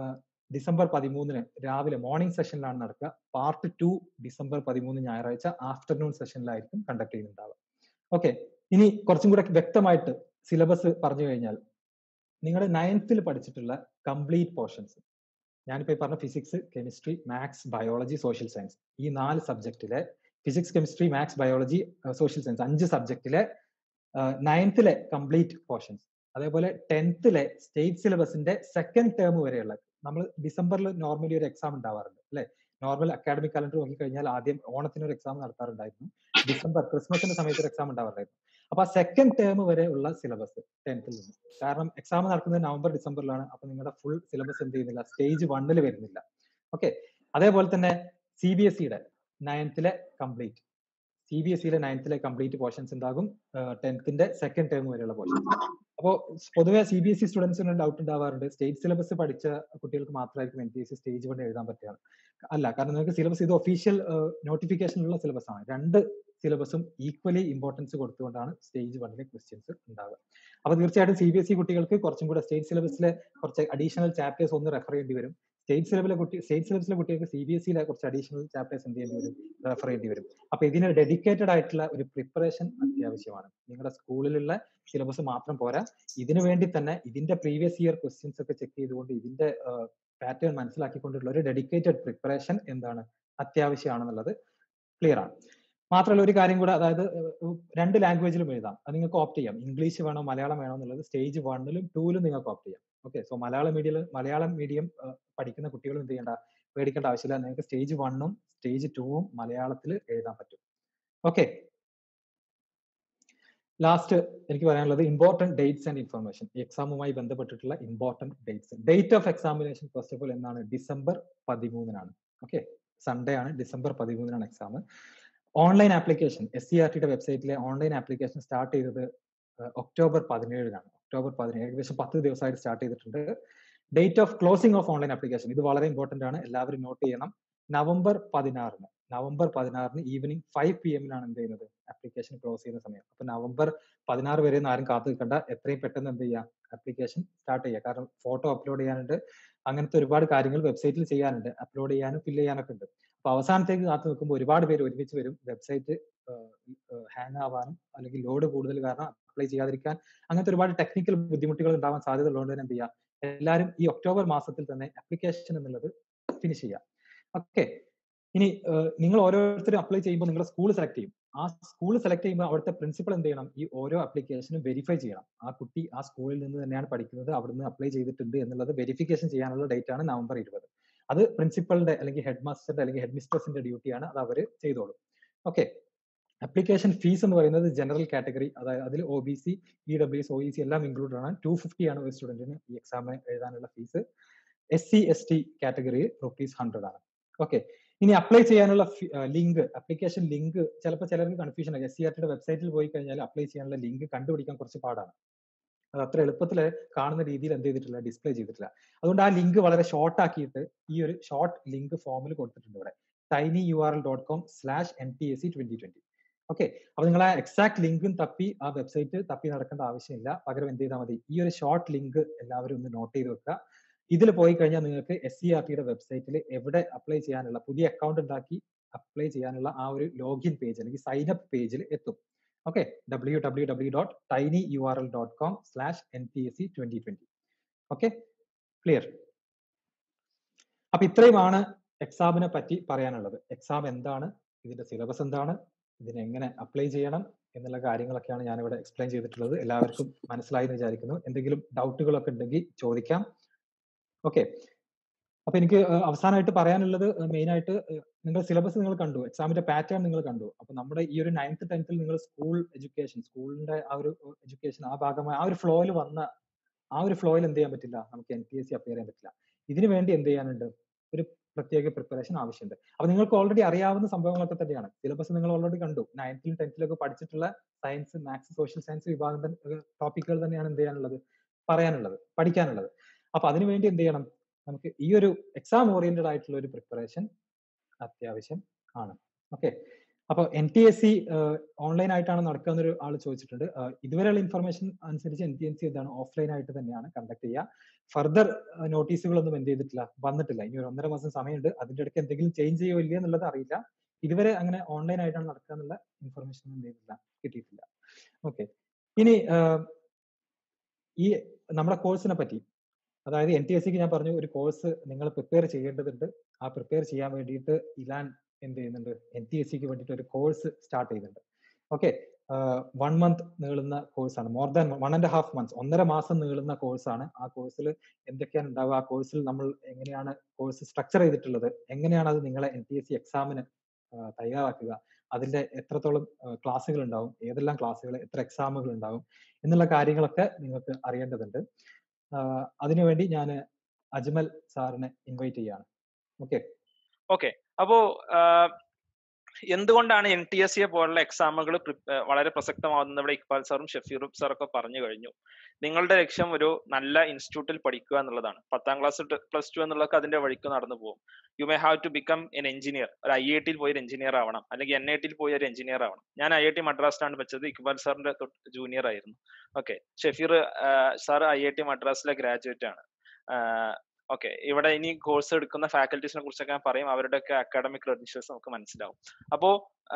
A: ഡിസംബർ പതിമൂന്നിന് രാവിലെ മോർണിംഗ് സെഷനിലാണ് നടക്കുക പാർട്ട് ടു ഡിസംബർ പതിമൂന്ന് ഞായറാഴ്ച ആഫ്റ്റർനൂൺ സെഷനിലായിരിക്കും കണ്ടക്ട് ചെയ്യുന്നുണ്ടാവുക ഓക്കെ ഇനി കുറച്ചും കൂടെ വ്യക്തമായിട്ട് സിലബസ് പറഞ്ഞു കഴിഞ്ഞാൽ നിങ്ങളുടെ നയൻത്തിൽ പഠിച്ചിട്ടുള്ള കംപ്ലീറ്റ് പോർഷൻസ് ഞാനിപ്പോൾ പറഞ്ഞ physics chemistry maths biology social science ഈ നാല് സബ്ജക്റ്റിലെ physics chemistry maths biology social science അഞ്ച് സബ്ജക്റ്റിലെ നയൻത്തിലെ കംപ്ലീറ്റ് പോർഷൻസ് അതേപോലെ ടെൻത്തിലെ സ്റ്റേറ്റ് സിലബസിന്റെ സെക്കൻഡ് ടേം വരെയുള്ള നമ്മൾ ഡിസംബറിൽ നോർമലി ഒരു എക്സാം ഉണ്ടാവാറുണ്ട് അല്ലെ നോർമൽ അക്കാഡമിക് കലണ്ടർ നോക്കി കഴിഞ്ഞാൽ ആദ്യം ഓണത്തിന് ഒരു എക്സാം നടത്താറുണ്ടായിരുന്നു ഡിസംബർ ക്രിസ്മസിന്റെ സമയത്ത് ഒരു എക്സാം ഉണ്ടാവാറുണ്ടായിരുന്നു അപ്പൊ ആ സെക്കൻഡ് ടേം വരെ ഉള്ള സിലബസ് ടെൻത്തിൽ നിന്ന് കാരണം എക്സാം നടക്കുന്നത് നവംബർ ഡിസംബറിലാണ് അപ്പൊ നിങ്ങളുടെ ഫുൾ സിലബസ് എന്ത് ചെയ്യുന്നില്ല സ്റ്റേജ് വണ്ണിൽ വരുന്നില്ല ഓക്കെ അതേപോലെ തന്നെ സി ബി എസ് സിയുടെ നയൻത്തിലെ കംപ്ലീറ്റ് സി ബി എസ് സിയിലെ നയൻത്തിലെ കംപ്ലീറ്റ് പോർഷൻസ് ഉണ്ടാകും ടെൻത്തിന്റെ സെക്കൻഡ് ടേം വരെയുള്ള പോർഷൻസ് അപ്പോൾ പൊതുവെ സി ബി എസ് സി സ്റ്റുഡൻസിന് ഡൗട്ട് ഉണ്ടാവാറുണ്ട് സ്റ്റേറ്റ് സിലബസ് പഠിച്ച കുട്ടികൾക്ക് മാത്രമായിരിക്കും N T S C stage one എഴുതാൻ പറ്റുക അല്ല കാരണം നിങ്ങൾക്ക് സിലബസ് ഇത് ഒഫീഷ്യൽ നോട്ടിഫിക്കേഷനുള്ള സിലബസ് ആണ് രണ്ട് സിലബസും ഈക്വലി ഇമ്പോർട്ടൻസ് കൊടുത്തുകൊണ്ടാണ് സ്റ്റേജ് വണ്ണിലെ ക്വസ്റ്റ്യൻസ് ഉണ്ടാവുക അപ്പൊ തീർച്ചയായിട്ടും സി ബി എസ് ഇ കുട്ടികൾക്ക് കുറച്ചും കൂടെ സ്റ്റേറ്റ് സിലബസിലെ കുറച്ച് അഡീഷണൽ ചാപ്റ്റേഴ്സ് ഒന്ന് റെഫർ ചെയ്യേണ്ടി വരും സ്റ്റേറ്റ് സിലബിലെ കുട്ടി സ്റ്റേറ്റ് സിലബസിലെ കുട്ടികൾക്ക് സി ബി എസ് സിയിലെ കുറച്ച് അഡീഷണൽ ചാപ്റ്റേഴ്സ് എന്ത് ചെയ്യേണ്ടി വരും റെഫർ ചെയ്യേണ്ടി വരും അപ്പൊ ഇതിന് ഡെഡിക്കേറ്റഡ് ആയിട്ടുള്ള ഒരു പ്രിപ്പറേഷൻ അത്യാവശ്യമാണ് നിങ്ങളുടെ സ്കൂളിലുള്ള സിലബസ് മാത്രം പോരാ ഇതിനു വേണ്ടി തന്നെ ഇതിന്റെ പ്രീവിയസ് ഇയർ ക്വസ്റ്റ്യൻസ് ഒക്കെ ചെക്ക് ചെയ്തുകൊണ്ട് ഇതിന്റെ പാറ്റേൺ മനസ്സിലാക്കിക്കൊണ്ടുള്ള ഒരു ഡെഡിക്കേറ്റഡ് പ്രിപ്പറേഷൻ എന്താണ് അത്യാവശ്യമാണെന്നുള്ളത് ക്ലിയർ ആണ് മാത്രമല്ല ഒരു കാര്യം കൂടെ അതായത് രണ്ട് ലാംഗ്വേജിലും എഴുതാം അത് നിങ്ങൾക്ക് ഓപ്റ്റ് ചെയ്യാം ഇംഗ്ലീഷ് വേണോ മലയാളം വേണോ എന്നുള്ളത് സ്റ്റേജ് വണ്ണിലും ടൂവിലും നിങ്ങൾക്ക് ഓപ്റ്റ് ചെയ്യാം okay so Malayalam medium Malayalam medium പഠിക്കുന്ന കുട്ടികളും എന്ത് ചെയ്യേണ്ട പേടിക്കേണ്ട ആവശ്യമില്ല നിങ്ങൾക്ക് സ്റ്റേജ് വണ്ണും സ്റ്റേജ് ടൂവും മലയാളത്തിൽ എഴുതാൻ പറ്റും ഓക്കെ ലാസ്റ്റ് എനിക്ക് പറയാനുള്ളത് ഇമ്പോർട്ടന്റ് ഡേറ്റ്സ് ആൻഡ് ഇൻഫർമേഷൻ എക്സാമുമായി ബന്ധപ്പെട്ടിട്ടുള്ള important dates date of examination first of all എന്നാണ് ഡിസംബർ പതിമൂന്നിനാണ് ഓക്കെ സൺഡേ ആണ് ഡിസംബർ പതിമൂന്നിനാണ് exam online application S C R ടിയുടെ വെബ്സൈറ്റിലെ ഓൺലൈൻ ആപ്ലിക്കേഷൻ സ്റ്റാർട്ട് ചെയ്തത് ഒക്ടോബർ പതിനേഴിനാണ് ഒക്ടോബർ പതിനേഴ് ഏകദേശം പത്ത് ദിവസമായിട്ട് സ്റ്റാർട്ട് ചെയ്തിട്ടുണ്ട് date of closing of online application ഇത് വളരെ ഇമ്പോർട്ടന്റ് ആണ് എല്ലാവരും നോട്ട് ചെയ്യണം നവംബർ പതിനാറിന് നവംബർ പതിനാറിന് ഈവനിങ് ഫൈവ് പി എമ്മിനാണ് എന്ത് ചെയ്യുന്നത് ആപ്ലിക്കേഷൻ ക്ലോസ് ചെയ്യുന്ന സമയം അപ്പൊ നവംബർ പതിനാറ് വരെ ഒന്നും ആരും കാത്തു നിൽക്കണ്ട എത്രയും പെട്ടെന്ന് എന്ത് ചെയ്യുക ആപ്ലിക്കേഷൻ സ്റ്റാർട്ട് ചെയ്യുക കാരണം ഫോട്ടോ അപ്ലോഡ് ചെയ്യാനുണ്ട് അങ്ങനത്തെ ഒരുപാട് കാര്യങ്ങൾ വെബ്സൈറ്റിൽ ചെയ്യാനുണ്ട് അപ്ലോഡ് ചെയ്യാനും ഫില്ല് ചെയ്യാനൊക്കെ ഉണ്ട് അപ്പൊ അവസാനത്തേക്ക് കാത്തു നിൽക്കുമ്പോൾ ഒരുപാട് പേര് ഒരുമിച്ച് വരും വെബ്സൈറ്റ് ഹാങ് ആവാനും അല്ലെങ്കിൽ ലോഡ് കൂടുതൽ കാരണം അപ്ലൈ ചെയ്യാതിരിക്കാൻ അങ്ങനത്തെ ഒരുപാട് ടെക്നിക്കൽ ബുദ്ധിമുട്ടുകൾ ഉണ്ടാവാൻ സാധ്യത ഉള്ളതുകൊണ്ട് തന്നെ എന്ത് ചെയ്യുക എല്ലാവരും ഈ ഒക്ടോബർ മാസത്തിൽ തന്നെ ആപ്ലിക്കേഷൻ എന്നുള്ളത് ഫിനിഷ് ചെയ്യുക ഓക്കെ ഇനി നിങ്ങൾ ഓരോരുത്തരും അപ്ലൈ ചെയ്യുമ്പോൾ നിങ്ങളുടെ സ്കൂൾ സെലക്ട് ചെയ്യും ആ സ്കൂൾ സെലക്ട് ചെയ്യുമ്പോൾ അവിടുത്തെ പ്രിൻസിപ്പൾ എന്ത് ചെയ്യണം ഈ ഓരോ ആപ്ലിക്കേഷനും വെരിഫൈ ചെയ്യണം ആ കുട്ടി ആ സ്കൂളിൽ നിന്ന് തന്നെയാണ് പഠിക്കുന്നത് അവിടുന്ന് അപ്ലൈ ചെയ്തിട്ടുണ്ട് എന്നുള്ളത് വെരിഫിക്കേഷൻ ചെയ്യാനുള്ള ഡേറ്റ് ആണ് നവംബർ ഇരുപത് അത് പ്രിൻസിപ്പളിന്റെ അല്ലെങ്കിൽ ഹെഡ് മാസ്റ്ററിന്റെ അല്ലെങ്കിൽ ഹെഡ് മിസ്ട്രസിന്റെ ഡ്യൂട്ടിയാണ് അത് അവർ ചെയ്തോളും ഓക്കെ അപ്ലിക്കേഷൻ ഫീസ് എന്ന് പറയുന്നത് ജനറൽ കാറ്റഗറി അതായത് അതിൽ O B C E W S O E C എല്ലാം ഇൻക്ലൂഡഡ് ആണ് ടു ഫിഫ്റ്റി ആണ് ഒരു സ്റ്റുഡന്റിന് ഈ എക്സാം എഴുതാനുള്ള fees S C S T category rupees hundred ആണ് ഓക്കെ ഇനി അപ്ലൈ ചെയ്യാനുള്ള ലിങ്ക് അപ്ലിക്കേഷൻ ലിങ്ക് ചിലപ്പോൾ ചിലർക്ക് കൺഫ്യൂഷൻ ആയി എസ് സി ആർ ടിയുടെ വെബ്സൈറ്റിൽ പോയി കഴിഞ്ഞാൽ അപ്ലൈ ചെയ്യാനുള്ള ലിങ്ക് കണ്ടുപിടിക്കാൻ കുറച്ച് പാടാണ് അത് അത്ര എളുപ്പത്തിൽ കാണുന്ന രീതിയിൽ എന്ത് ചെയ്തിട്ടില്ല ഡിസ്പ്ലേ ചെയ്തിട്ടില്ല അതുകൊണ്ട് ആ ലിങ്ക് വളരെ ഷോർട്ട് ആക്കിയിട്ട് ഈ ഒരു ഷോർട്ട് ലിങ്ക് ഫോമിൽ കൊടുത്തിട്ടുണ്ട് ഇവിടെ tiny U R L dot com slash N T S C twenty twenty okay അപ്പൊ നിങ്ങൾ ആ എക്സാക്ട് ലിങ്കും തപ്പി ആ വെബ്സൈറ്റ് തപ്പി നടക്കേണ്ട ആവശ്യമില്ല പകരം എന്ത് ചെയ്താൽ മതി ഈ ഒരു ഷോർട്ട് ലിങ്ക് എല്ലാവരും ഒന്ന് നോട്ട് ചെയ്ത് വെക്കുക ഇതിൽ പോയി കഴിഞ്ഞാൽ നിങ്ങൾക്ക് എസ് സി ആർ ടിയുടെ വെബ്സൈറ്റിൽ എവിടെ അപ്ലൈ ചെയ്യാനുള്ള പുതിയ അക്കൗണ്ട് ഉണ്ടാക്കി അപ്ലൈ ചെയ്യാനുള്ള ആ ഒരു ലോഗിൻ പേജ് അല്ലെങ്കിൽ സൈൻ അപ്പ് പേജിൽ എത്തും okay W W W dot tiny U R L dot com slash N T S C twenty twenty okay clear അപ്പൊ ഇത്രയുമാണ് എക്സാമിനെ പറ്റി പറയാനുള്ളത് എക്സാം എന്താണ് ഇതിന്റെ സിലബസ് എന്താണ് ഇതിനെ എങ്ങനെ അപ്ലൈ ചെയ്യണം എന്നുള്ള കാര്യങ്ങളൊക്കെയാണ് ഞാൻ ഇവിടെ എക്സ്പ്ലെയിൻ ചെയ്തിട്ടുള്ളത് എല്ലാവർക്കും മനസ്സിലായി എന്ന് വിചാരിക്കുന്നു എന്തെങ്കിലും ഡൗട്ടുകളൊക്കെ ഉണ്ടെങ്കിൽ ചോദിക്കാം ഓക്കെ അപ്പൊ എനിക്ക് അവസാനമായിട്ട് പറയാനുള്ളത് മെയിൻ ആയിട്ട് നിങ്ങൾ സിലബസ് നിങ്ങൾ കണ്ടു എക്സാമിന്റെ പാറ്റേൺ നിങ്ങൾ കണ്ടു അപ്പൊ നമ്മുടെ ഈ ഒരു നയൻത്ത് ടെൻത്തിൽ നിങ്ങൾ സ്കൂൾ എഡ്യൂക്കേഷൻ സ്കൂളിന്റെ ആ ഒരു എഡ്യൂക്കേഷൻ ആ ഭാഗമായി ആ ഒരു ഫ്ലോയിൽ വന്ന ആ ഒരു ഫ്ലോയിൽ എന്ത് ചെയ്യാൻ പറ്റില്ല നമുക്ക് N T S C appear ചെയ്യാൻ പറ്റില്ല ഇതിനു വേണ്ടി എന്ത് ചെയ്യാനുണ്ട് ഒരു പ്രത്യേക പ്രിപ്പറേഷൻ ആവശ്യമുണ്ട് അപ്പൊ നിങ്ങൾക്ക് ഓൾറെഡി അറിയാവുന്ന സംഭവങ്ങളൊക്കെ തന്നെയാണ് സിലബസ് നിങ്ങൾ ഓൾറെഡി കണ്ടു നയൻത്തിലും ടെൻത്തിലൊക്കെ പഠിച്ചിട്ടുള്ള സയൻസ് മാത്സ് സോഷ്യൽ സയൻസ് വിഭാഗം ടോപ്പിക്കുകൾ തന്നെയാണ് എന്ത് ചെയ്യാനുള്ളത് പറയാനുള്ളത് പഠിക്കാനുള്ളത് അപ്പൊ അതിനുവേണ്ടി എന്ത് ചെയ്യണം നമുക്ക് ഈ ഒരു എക്സാം ഓറിയന്റഡ് ആയിട്ടുള്ള ഒരു പ്രിപ്പറേഷൻ അത്യാവശ്യം ആണ് ഓക്കെ അപ്പോൾ N T S C online ആയിട്ടാണ് നടക്കുക എന്നൊരു ആൾ ചോദിച്ചിട്ടുണ്ട് ഇതുവരെയുള്ള ഇൻഫർമേഷൻ അനുസരിച്ച് എൻ ടി എസ് സി എന്താണ് ഓഫ്ലൈൻ ആയിട്ട് തന്നെയാണ് കണ്ടക്ട് ചെയ്യുക ഫർദർ നോട്ടീസുകളൊന്നും എന്ത് ചെയ്തിട്ടില്ല വന്നിട്ടില്ല ഇനി ഒരു ഒന്നര മാസം സമയമുണ്ട് അതിന്റെ ഇടയ്ക്ക് എന്തെങ്കിലും ചേഞ്ച് ചെയ്യോ ഇല്ലയോ എന്നുള്ളത് അറിയില്ല ഇതുവരെ അങ്ങനെ ഓൺലൈൻ ആയിട്ടാണ് നടക്കുക എന്നുള്ള ഇൻഫർമേഷൻ ഒന്നും ചെയ്തിട്ടില്ല കിട്ടിയിട്ടില്ല ഓക്കെ ഇനി ഈ നമ്മുടെ കോഴ്സിനെ പറ്റി അതായത് എൻ ടി എസ് സിക്ക് ഞാൻ പറഞ്ഞു ഒരു കോഴ്സ് നിങ്ങൾ പ്രിപ്പയർ ചെയ്യേണ്ടതുണ്ട് ആ പ്രിപ്പയർ ചെയ്യാൻ വേണ്ടിയിട്ട് ഇലാൻ എന്ത് ചെയ്യുന്നുണ്ട് എൻ ടി എസ് സിക്ക് വേണ്ടിയിട്ട് ഒരു കോഴ്സ് സ്റ്റാർട്ട് ചെയ്യുന്നുണ്ട് ഓക്കെ വൺ മന്ത് നീളുന്ന കോഴ്സാണ് more than one and half months ഒന്നര മാസം നീളുന്ന കോഴ്സാണ് ആ കോഴ്സിൽ എന്തൊക്കെയാണ് ഉണ്ടാവുക ആ കോഴ്സിൽ നമ്മൾ എങ്ങനെയാണ് കോഴ്സ് സ്ട്രക്ചർ ചെയ്തിട്ടുള്ളത് എങ്ങനെയാണ് അത് നിങ്ങളെ എൻ ടി എസ് സി എക്സാമിന് തയ്യാറാക്കുക അതിന്റെ എത്രത്തോളം ക്ലാസ്സുകൾ ഉണ്ടാവും ഏതെല്ലാം ക്ലാസ്സുകൾ എത്ര എക്സാമുകൾ ഉണ്ടാവും എന്നുള്ള കാര്യങ്ങളൊക്കെ നിങ്ങൾക്ക് അറിയേണ്ടതുണ്ട് അതിനുവേണ്ടി ഞാൻ അജ്മൽ സാറിനെ ഇൻവൈറ്റ് ചെയ്യാണ് ഓക്കെ
C: ഓക്കെ അപ്പോ എന്തുകൊണ്ടാണ് എൻ ടി എസ് സിയെ പോലുള്ള എക്സാമുകൾ വളരെ പ്രസക്തമാവുന്നത് ഇവിടെ ഇക്ബാൽ സാറും ഷഫീറും സാറൊക്കെ പറഞ്ഞു കഴിഞ്ഞു നിങ്ങളുടെ ലക്ഷ്യം ഒരു നല്ല ഇൻസ്റ്റിറ്റ്യൂട്ടിൽ പഠിക്കുക എന്നുള്ളതാണ് പത്താം ക്ലാസ് പ്ലസ് ടു എന്നുള്ളതൊക്കെ അതിന്റെ വഴിക്ക് നടന്നു പോകും you may have to become an engineer ഒരു ഐ ഐ ടിയിൽ പോയി ഒരു എഞ്ചിനീയർ ആവണം അല്ലെങ്കിൽ എൻ ഐ ടിയിൽ പോയി ഒരു എഞ്ചിനീയർ ആവണം ഞാൻ ഐ ഐ ടി മദ്രാസിലാണ് വെച്ചത് ഇക്ബാൽ സാറിന്റെ ജൂനിയർ ആയിരുന്നു okay Shafeer sir I I T മദ്രാസിലെ ഗ്രാജുവേറ്റ് ആണ് ഓക്കെ ഇവിടെ ഇനി കോഴ്സ് എടുക്കുന്ന ഫാക്കൽറ്റീസിനെ കുറിച്ചൊക്കെ ഞാൻ പറയും അവരുടെയൊക്കെ അക്കാഡമിക് ക്രെഡൻഷ്യൽസ് നമുക്ക് മനസ്സിലാവും അപ്പോ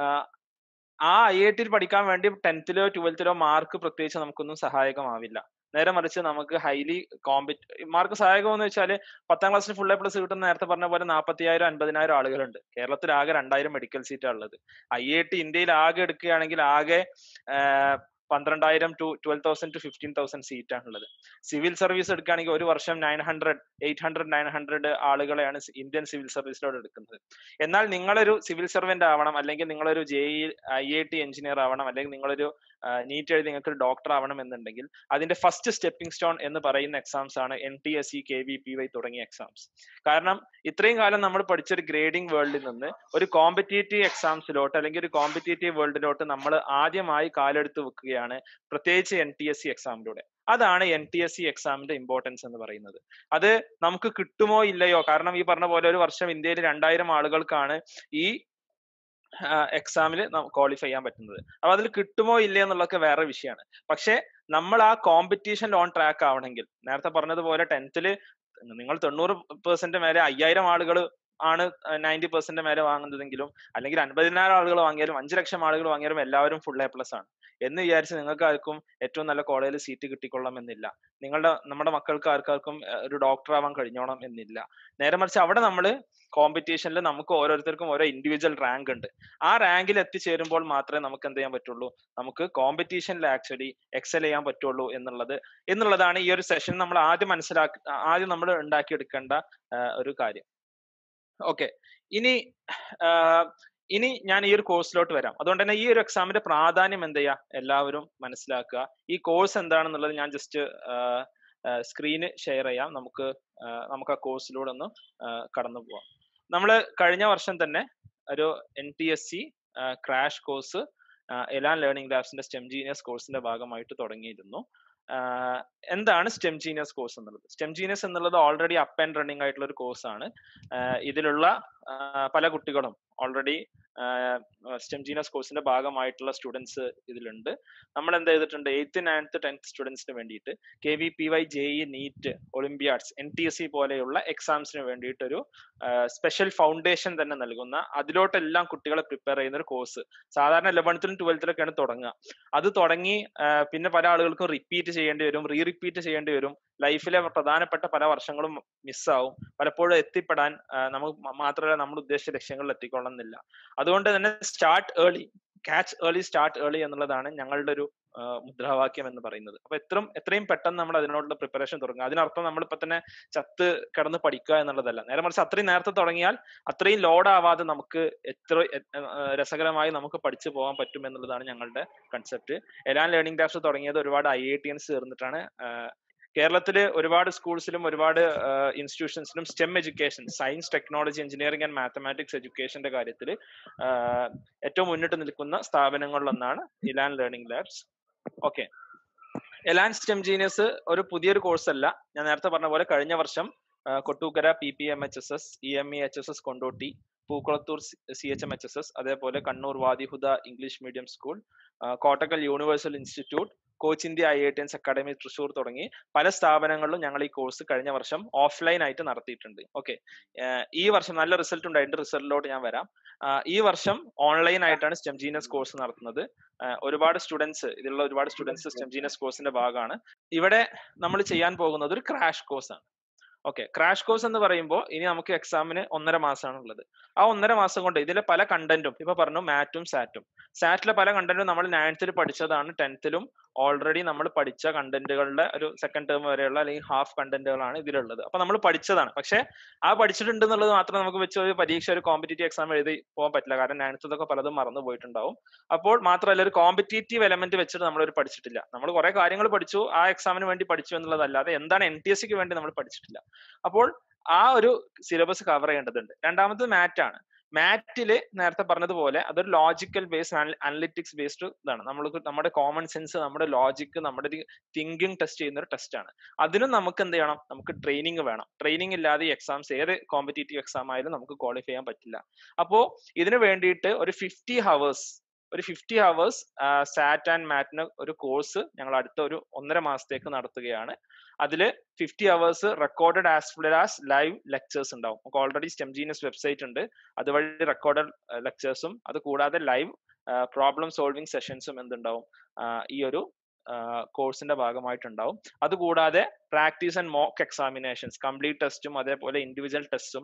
C: ആ ഐ ഐ ടിയിൽ പഠിക്കാൻ വേണ്ടി ടെൻത്തിലോ ട്വൽത്തിലോ മാർക്ക് പ്രത്യേകിച്ച് നമുക്കൊന്നും സഹായകമാവില്ല നേരെ മറിച്ച് നമുക്ക് ഹൈലി കോമ്പറ്റ് മാർക്ക് സഹായകമെന്ന് വെച്ചാൽ പത്താം ക്ലാസ്സിൽ ഫുൾ എ പ്ലസ് കിട്ടുന്ന നേരത്തെ പറഞ്ഞ പോലെ നാൽപ്പത്തിയായിരം അൻപതിനായിരം ആളുകളുണ്ട് കേരളത്തിൽ ആകെ രണ്ടായിരം മെഡിക്കൽ സീറ്റാണ് ഉള്ളത് ഐ ഐ ടി ഇന്ത്യയിൽ ആകെ എടുക്കുകയാണെങ്കിൽ ആകെ പന്ത്രണ്ടായിരം two twelve thousand two fifteen thousand seat ആണുള്ളത് സിവിൽ സർവീസ് എടുക്കുകയാണെങ്കിൽ ഒരു വർഷം nine hundred eight hundred nine hundred ആളുകളെയാണ് ഇന്ത്യൻ സിവിൽ സർവീസിലോട് എടുക്കുന്നത് എന്നാൽ നിങ്ങളൊരു സിവിൽ സർവന്റ് ആവണം അല്ലെങ്കിൽ നിങ്ങളൊരു J E I I T engineer ആവണം അല്ലെങ്കിൽ നിങ്ങളൊരു നീറ്റ് എഴുതി നിങ്ങൾക്ക് ഒരു ഡോക്ടർ ആവണം എന്നുണ്ടെങ്കിൽ അതിന്റെ ഫസ്റ്റ് സ്റ്റെപ്പിംഗ് സ്റ്റോൺ എന്ന് പറയുന്ന എക്സാംസ് ആണ് N T S C K V P Y തുടങ്ങിയ എക്സാംസ് കാരണം ഇത്രയും കാലം നമ്മൾ പഠിച്ചൊരു ഗ്രേഡിംഗ് വേൾഡിൽ നിന്ന് ഒരു കോമ്പറ്റേറ്റീവ് എക്സാംസിലോട്ട് അല്ലെങ്കിൽ ഒരു കോമ്പറ്റേറ്റീവ് വേൾഡിലോട്ട് നമ്മൾ ആദ്യമായി കാലെടുത്ത് വെക്കുകയാണ് പ്രത്യേകിച്ച് എൻ ടി എസ് സി എക്സാമിലൂടെ അതാണ് എൻ ടി എസ് സി എക്സാമിന്റെ ഇമ്പോർട്ടൻസ് എന്ന് പറയുന്നത് അത് നമുക്ക് കിട്ടുമോ ഇല്ലയോ കാരണം ഈ പറഞ്ഞ പോലെ ഒരു വർഷം ഇന്ത്യയിൽ രണ്ടായിരം ആളുകൾക്കാണ് ഈ എക്സാമിൽ ക്വാളിഫൈ ചെയ്യാൻ പറ്റുന്നത് അപ്പൊ അതിൽ കിട്ടുമോ ഇല്ലേ എന്നുള്ളതൊക്കെ വേറെ വിഷയമാണ് പക്ഷെ നമ്മൾ ആ കോമ്പറ്റീഷൻ ഓൺ ട്രാക്ക് ആവണമെങ്കിൽ നേരത്തെ പറഞ്ഞതുപോലെ ടെൻത്തില് നിങ്ങൾ തൊണ്ണൂറ് പെർസെന്റ് മേലെ അയ്യായിരം ആളുകൾ ആണ് നയൻറ്റി പെർസെന്റ് മേലെ വാങ്ങുന്നതെങ്കിലും അല്ലെങ്കിൽ അൻപതിനായിരം ആളുകൾ വാങ്ങിയാലും അഞ്ചു ലക്ഷം ആളുകൾ വാങ്ങിയാലും എല്ലാവരും ഫുൾ എ പ്ലസ് ആണ് എന്ന് വിചാരിച്ച് നിങ്ങൾക്ക് ആർക്കും ഏറ്റവും നല്ല കോളേജിൽ സീറ്റ് കിട്ടിക്കൊള്ളാം എന്നില്ല നിങ്ങളുടെ നമ്മുടെ മക്കൾക്ക് ആർക്കാർക്കും ഒരു ഡോക്ടർ ആവാൻ കഴിഞ്ഞോണം എന്നില്ല നേരെ മറിച്ച് അവിടെ നമ്മൾ കോമ്പറ്റീഷനിൽ നമുക്ക് ഓരോരുത്തർക്കും ഓരോ ഇൻഡിവിജ്വൽ റാങ്ക് ഉണ്ട് ആ റാങ്കിൽ എത്തിച്ചേരുമ്പോൾ മാത്രമേ നമുക്ക് എന്ത് ചെയ്യാൻ പറ്റുള്ളൂ നമുക്ക് കോമ്പറ്റീഷനിൽ ആക്ച്വലി എക്സൽ ചെയ്യാൻ പറ്റുള്ളൂ എന്നുള്ളത് എന്നുള്ളതാണ് ഈ ഒരു സെഷൻ നമ്മൾ ആദ്യം മനസ്സിലാക്കി ആദ്യം നമ്മൾ ഉണ്ടാക്കിയെടുക്കേണ്ട ഒരു കാര്യം ഓക്കെ ഇനി ഇനി ഞാൻ ഈ ഒരു കോഴ്സിലോട്ട് വരാം അതുകൊണ്ട് തന്നെ ഈ ഒരു എക്സാമിന്റെ പ്രാധാന്യം എന്ത് ചെയ്യാ എല്ലാവരും മനസ്സിലാക്കുക ഈ കോഴ്സ് എന്താണെന്നുള്ളത് ഞാൻ ജസ്റ്റ് സ്ക്രീന് ഷെയർ ചെയ്യാം നമുക്ക് ആ, നമുക്ക് ആ കോഴ്സിലൂടെ ഒന്ന് ആ, കടന്നു പോവാം നമ്മൾ കഴിഞ്ഞ വർഷം തന്നെ ഒരു N T S C crash course Elan learning ലാബ്സിന്റെ സ്റ്റെം ജീനിയസ് കോഴ്സിന്റെ ഭാഗമായിട്ട് തുടങ്ങിയിരുന്നു ആഹ് എന്താണ് സ്റ്റെം ജീനിയസ് കോഴ്സ് എന്നുള്ളത് സ്റ്റെം ജീനിയസ് എന്നുള്ളത് ഓൾറെഡി അപ്പ് ആൻഡ് റണ്ണിങ് ആയിട്ടുള്ള ഒരു കോഴ്സാണ് ഇതിലുള്ള ആഹ് പല കുട്ടികളും ഓൾറെഡി സ്റ്റെം ജീനിയസ് കോഴ്സിന്റെ ഭാഗമായിട്ടുള്ള സ്റ്റുഡൻസ് ഇതിലുണ്ട് നമ്മൾ എന്ത് ചെയ്തിട്ടുണ്ട് എയ്ത്ത് നയൻത്ത് ടെൻത്ത് സ്റ്റുഡൻസിന് വേണ്ടിയിട്ട് K V P Y J E NEET olympiads N T S C പോലെയുള്ള എക്സാംസിന് വേണ്ടിയിട്ടൊരു സ്പെഷ്യൽ ഫൗണ്ടേഷൻ തന്നെ നൽകുന്ന അതിലോട്ടെല്ലാം കുട്ടികളെ പ്രിപ്പയർ ചെയ്യുന്ന ഒരു കോഴ്സ് സാധാരണ ലെവൻത്തിലും ട്വൽത്തിലൊക്കെയാണ് തുടങ്ങുക അത് തുടങ്ങി ആ, പിന്നെ പല ആളുകൾക്കും റിപ്പീറ്റ് ചെയ്യേണ്ടി വരും റീ റിപ്പീറ്റ് ചെയ്യേണ്ടി വരും ലൈഫിലെ പ്രധാനപ്പെട്ട പല വർഷങ്ങളും മിസ്സാവും പലപ്പോഴും എത്തിപ്പെടാൻ ആ, നമുക്ക് മ- മാത്രമല്ല നമ്മൾ ഉദ്ദേശിച്ച ലക്ഷ്യങ്ങളിൽ എത്തിക്കൊള്ളുന്നില്ല അതുകൊണ്ട് തന്നെ start early catch early start early എന്നുള്ളതാണ് ഞങ്ങളുടെ ഒരു ആ, മുദ്രാവാക്യം എന്ന് പറയുന്നത് അപ്പൊ എത്രയും എത്രയും പെട്ടെന്ന് നമ്മൾ അതിനോടുള്ള പ്രിപ്പറേഷൻ തുടങ്ങുക അതിനർത്ഥം നമ്മളിപ്പോ തന്നെ ചത്ത് കിടന്ന് പഠിക്കുക എന്നുള്ളതല്ല നേരെ മറിച്ച് അത്രയും നേരത്തെ തുടങ്ങിയാൽ അത്രയും ലോഡ് ആവാതെ നമുക്ക് എത്ര എ- ആ, രസകരമായി നമുക്ക് പഠിച്ചു പോകാൻ പറ്റും എന്നുള്ളതാണ് ഞങ്ങളുടെ കൺസെപ്റ്റ് എലാൻ ലേണിംഗ് ലാബ്സ് തുടങ്ങിയത് ഒരുപാട് ഐ ഐ ടി എൻസ് ചേർന്നിട്ടാണ് കേരളത്തില് ഒരുപാട് സ്കൂൾസിലും ഒരുപാട് ഇൻസ്റ്റിറ്റ്യൂഷൻസിലും STEM education science technology engineering and mathematics എഡ്യൂക്കേഷന്റെ കാര്യത്തിൽ ഏറ്റവും മുന്നിട്ട് നിൽക്കുന്ന സ്ഥാപനങ്ങളിലൊന്നാണ് Elan learning labs okay Elan STEM genius ഒരു പുതിയൊരു കോഴ്സ് അല്ല ഞാൻ നേരത്തെ പറഞ്ഞ പോലെ കഴിഞ്ഞ വർഷം ആ, Kottukkara P P M H S S E M E H S S Kondotty Pookkulathur C H M H S S അതേപോലെ Kannur Wadihuda English medium school ആ, Kottakkal universal institute coach India I I T എൻസ് അക്കാഡമി തൃശൂർ തുടങ്ങി പല സ്ഥാപനങ്ങളിലും ഞങ്ങൾ ഈ കോഴ്സ് കഴിഞ്ഞ വർഷം ഓഫ്ലൈൻ ആയിട്ട് നടത്തിയിട്ടുണ്ട് ഓക്കെ ഈ വർഷം നല്ല റിസൾട്ട് ഉണ്ടായിട്ടുണ്ട് റിസൾട്ടിലോട്ട് ഞാൻ വരാം ആ, ഈ വർഷം ഓൺലൈൻ ആയിട്ടാണ് സ്റ്റെം ജീനസ് കോഴ്സ് നടത്തുന്നത് ആ, ഒരുപാട് സ്റ്റുഡൻസ് ഇതിലുള്ള ഒരുപാട് സ്റ്റുഡൻസ് സ്റ്റെം ജീനസ് കോഴ്സിന്റെ ഭാഗമാണ് ഇവിടെ നമ്മൾ ചെയ്യാൻ പോകുന്നത് ഒരു ക്രാഷ് കോഴ്സ് ആണ് ഓക്കെ ക്രാഷ് കോഴ്സ് എന്ന് പറയുമ്പോൾ ഇനി നമുക്ക് എക്സാമിന് ഒന്നര മാസമാണ് ഉള്ളത് ആ ഒന്നര മാസം കൊണ്ട് ഇതിലെ പല കണ്ടന്റും ഇപ്പൊ പറഞ്ഞു മാറ്റും സാറ്റും സാറ്റിലെ പല കണ്ടന്റും നമ്മൾ നയൻത്തിൽ പഠിച്ചതാണ് ടെൻത്തിലും ഓൾറെഡി നമ്മൾ പഠിച്ച കണ്ടന്റുകളുടെ ഒരു സെക്കൻഡ് ടേം വരെയുള്ള അല്ലെങ്കിൽ ഹാഫ് കണ്ടന്റുകളാണ് ഇതിലുള്ളത് അപ്പൊ നമ്മൾ പഠിച്ചതാണ് പക്ഷെ ആ പഠിച്ചിട്ടുണ്ട് എന്നുള്ളത് മാത്രം നമുക്ക് വെച്ച് ഒരു പരീക്ഷ ഒരു കോമ്പറ്റേറ്റീവ് എക്സാം എഴുതി പോകാൻ പറ്റില്ല കാരണം നയൻത്തൊക്കെ പലതും മറന്നു പോയിട്ടുണ്ടാവും അപ്പോൾ മാത്രമല്ല ഒരു കോമ്പറ്റേറ്റീവ് എലമെന്റ് വെച്ചിട്ട് നമ്മൾ ഒരു പഠിച്ചിട്ടില്ല നമ്മൾ കുറെ കാര്യങ്ങൾ പഠിച്ചു ആ എക്സാമിന് വേണ്ടി പഠിച്ചു എന്നുള്ളതല്ലാതെ എന്താണ് എൻ ടി എസ് സിക്ക് വേണ്ടി നമ്മൾ പഠിച്ചിട്ടില്ല അപ്പോൾ ആ ഒരു സിലബസ് കവർ ചെയ്യേണ്ടതുണ്ട് രണ്ടാമത് മാറ്റ് ആണ് മാറ്റില് നേരത്തെ പറഞ്ഞതുപോലെ അതൊരു ലോജിക്കൽ ബേസ്ഡ് അനലിറ്റിക്സ് ബേസ്ഡ് ഇതാണ് നമ്മൾക്ക് നമ്മുടെ കോമൺ സെൻസ് നമ്മുടെ ലോജിക്ക് നമ്മുടെ തിങ്കിങ് ടെസ്റ്റ് ചെയ്യുന്ന ഒരു ടെസ്റ്റ് ആണ് അതിനും നമുക്ക് എന്ത് ചെയ്യണം നമുക്ക് ട്രെയിനിങ് വേണം ട്രെയിനിങ് ഇല്ലാതെ ഈ എക്സാംസ് ഏത് കോമ്പറ്റേറ്റീവ് എക്സാം ആയാലും നമുക്ക് ക്വാളിഫൈ ചെയ്യാൻ പറ്റില്ല അപ്പോ ഇതിന് വേണ്ടിയിട്ട് ഒരു ഫിഫ്റ്റി ഹവേഴ്സ് ഒരു ഫിഫ്റ്റി ഹവേഴ്സ് സാറ്റ് ആൻഡ് മാറ്റിന് ഒരു കോഴ്സ് ഞങ്ങൾ അടുത്ത ഒരു ഒന്നര മാസത്തേക്ക് നടത്തുകയാണ് അതിൽ fifty hours recorded as well as live lectures ഉണ്ടാവും നമുക്ക് ഓൾറെഡി സ്റ്റെം ജീനിയസ് വെബ്സൈറ്റ് ഉണ്ട് അതുവഴി റെക്കോർഡഡ് ലെക്ചേഴ്സും അത് കൂടാതെ ലൈവ് പ്രോബ്ലം സോൾവിങ് സെഷൻസും എന്തുണ്ടാവും ആ, ഈ ഒരു കോഴ്സിന്റെ ഭാഗമായിട്ടുണ്ടാവും അതുകൂടാതെ practice and mock examinations complete ടെസ്റ്റും അതേപോലെ ഇൻഡിവിജ്വൽ ടെസ്റ്റും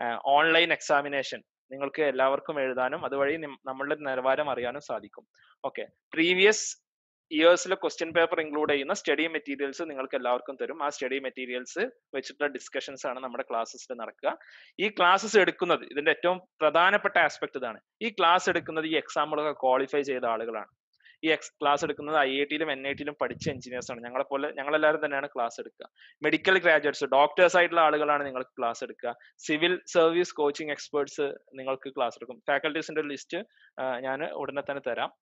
C: ഓൺലൈൻ എക്സാമിനേഷൻ നിങ്ങൾക്ക് എല്ലാവർക്കും എഴുതാനും അതുവഴി നിം- നമ്മളുടെ നിലവാരം അറിയാനും സാധിക്കും ഓക്കെ പ്രീവിയസ് ഇയേഴ്സിലെ ക്വസ്റ്റ്യൻ പേപ്പർ ഇൻക്ലൂഡ് ചെയ്യുന്ന സ്റ്റഡി മെറ്റീരിയൽസ് നിങ്ങൾക്ക് എല്ലാവർക്കും തരും ആ സ്റ്റഡി മെറ്റീരിയൽസ് വെച്ചിട്ടുള്ള ഡിസ്കഷൻസ് ആണ് നമ്മുടെ ക്ലാസ്സസിൽ നടക്കുക ഈ ക്ലാസ്സസ് എടുക്കുന്നത് ഇതിന്റെ ഏറ്റവും പ്രധാനപ്പെട്ട ആസ്പെക്ട് ഇതാണ് ഈ ക്ലാസ് എടുക്കുന്നത് ഈ എക്സാമ്പിളൊക്കെ ക്വാളിഫൈ ചെയ്ത ആളുകളാണ് ഈ എക്സ് ക്ലാസ് എടുക്കുന്നത് ഐ ഐ ടിയിലും എൻ ഐ ടിയിലും പഠിച്ച എഞ്ചിനീയേഴ്സ് ആണ് ഞങ്ങളെ പോലെ ഞങ്ങളെല്ലാവരും തന്നെയാണ് ക്ലാസ് എടുക്കുക മെഡിക്കൽ ഗ്രാജുവേറ്റ്സ് ഡോക്ടേഴ്സ് ആയിട്ടുള്ള ആളുകളാണ് നിങ്ങൾക്ക് ക്ലാസ് എടുക്കുക സിവിൽ സർവീസ് കോച്ചിങ് എക്സ്പേർട്സ് നിങ്ങൾക്ക് ക്ലാസ് എടുക്കും ഫാക്കൽറ്റീസിന്റെ ഒരു ലിസ്റ്റ് ഞാൻ ഉടനെ തന്നെ തരാം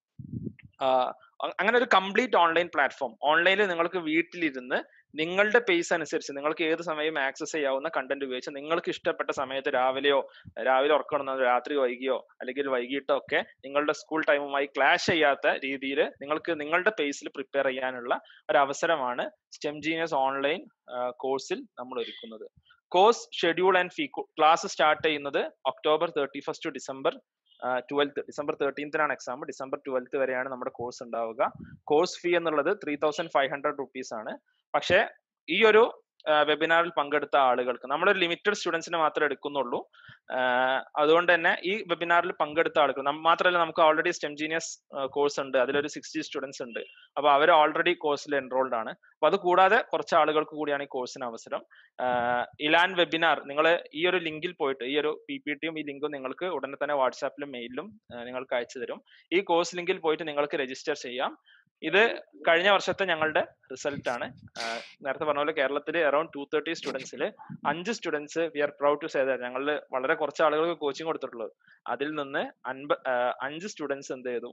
C: ആഹ് അ- അങ്ങനെ ഒരു കംപ്ലീറ്റ് ഓൺലൈൻ പ്ലാറ്റ്ഫോം ഓൺലൈനിൽ നിങ്ങൾക്ക് വീട്ടിലിരുന്ന് നിങ്ങളുടെ പേസ് അനുസരിച്ച് നിങ്ങൾക്ക് ഏത് സമയവും ആക്സസ് ചെയ്യാവുന്ന കണ്ടന്റ് ഉപയോഗിച്ച് നിങ്ങൾക്ക് ഇഷ്ടപ്പെട്ട സമയത്ത് രാവിലെയോ രാവിലെ ഉറക്കണം രാത്രി വൈകിയോ അല്ലെങ്കിൽ വൈകിട്ടോ ഒക്കെ നിങ്ങളുടെ സ്കൂൾ ടൈമുമായി ക്ലാഷ് ചെയ്യാത്ത രീതിയിൽ നിങ്ങൾക്ക് നിങ്ങളുടെ പേസിൽ പ്രിപ്പയർ ചെയ്യാനുള്ള ഒരു അവസരമാണ് സ്റ്റെം ജീനിയസ് ഓൺലൈൻ കോഴ്സിൽ നമ്മൾ ഒരുക്കുന്നത് course schedule and fee class start ചെയ്യുന്നത് October thirty first December twelfth December തേർട്ടീൻത്തിനാണ് എക്സാം ഡിസംബർ ട്വൽത്ത് വരെയാണ് നമ്മുടെ കോഴ്സ് ഉണ്ടാവുക കോഴ്സ് ഫീ എന്നുള്ളത് three thousand five hundred rupees ആണ് പക്ഷേ ഈ ഒരു വെബിനാറിൽ പങ്കെടുത്ത ആളുകൾക്ക് നമ്മളൊരു ലിമിറ്റഡ് സ്റ്റുഡൻസിനെ മാത്രമേ എടുക്കുന്നുള്ളൂ ആഹ് അതുകൊണ്ട് തന്നെ ഈ വെബിനാറിൽ പങ്കെടുത്ത ആളുകൾ നം- മാത്രമല്ല നമുക്ക് ഓൾറെഡി സ്റ്റെം ജീനിയസ് കോഴ്സ് ഉണ്ട് അതിലൊരു സിക്സ്റ്റി സ്റ്റുഡൻസ് ഉണ്ട് അപ്പൊ അവർ ഓൾറെഡി കോഴ്സിൽ എൻറോൾഡ് ആണ് അപ്പൊ അത് കൂടാതെ കുറച്ച് ആളുകൾക്ക് കൂടിയാണ് ഈ കോഴ്സിന് അവസരം ആഹ് ഇലാൻ വെബിനാർ നിങ്ങൾ ഈ ഒരു ലിങ്കിൽ പോയിട്ട് ഈ ഒരു പി പി ടിയും ഈ ലിങ്കും നിങ്ങൾക്ക് ഉടനെ തന്നെ വാട്സാപ്പിലും മെയിലിലും നിങ്ങൾക്ക് അയച്ചു തരും ഈ കോഴ്സ് ലിങ്കിൽ പോയിട്ട് നിങ്ങൾക്ക് രജിസ്റ്റർ ചെയ്യാം ഇത് കഴിഞ്ഞ വർഷത്തെ ഞങ്ങളുടെ റിസൾട്ട് ആണ് ആഹ് നേരത്തെ പറഞ്ഞ പോലെ കേരളത്തിൽ അറൌണ്ട് ടു തേർട്ടി സ്റ്റുഡൻസിൽ അഞ്ച് students we are proud to say that ഞങ്ങൾ വളരെ കുറച്ച് ആളുകൾക്ക് കോച്ചിങ് കൊടുത്തിട്ടുള്ളത് അതിൽ നിന്ന് അൻപ ആഹ് അഞ്ച് സ്റ്റുഡൻസ് എന്ത് ചെയ്തു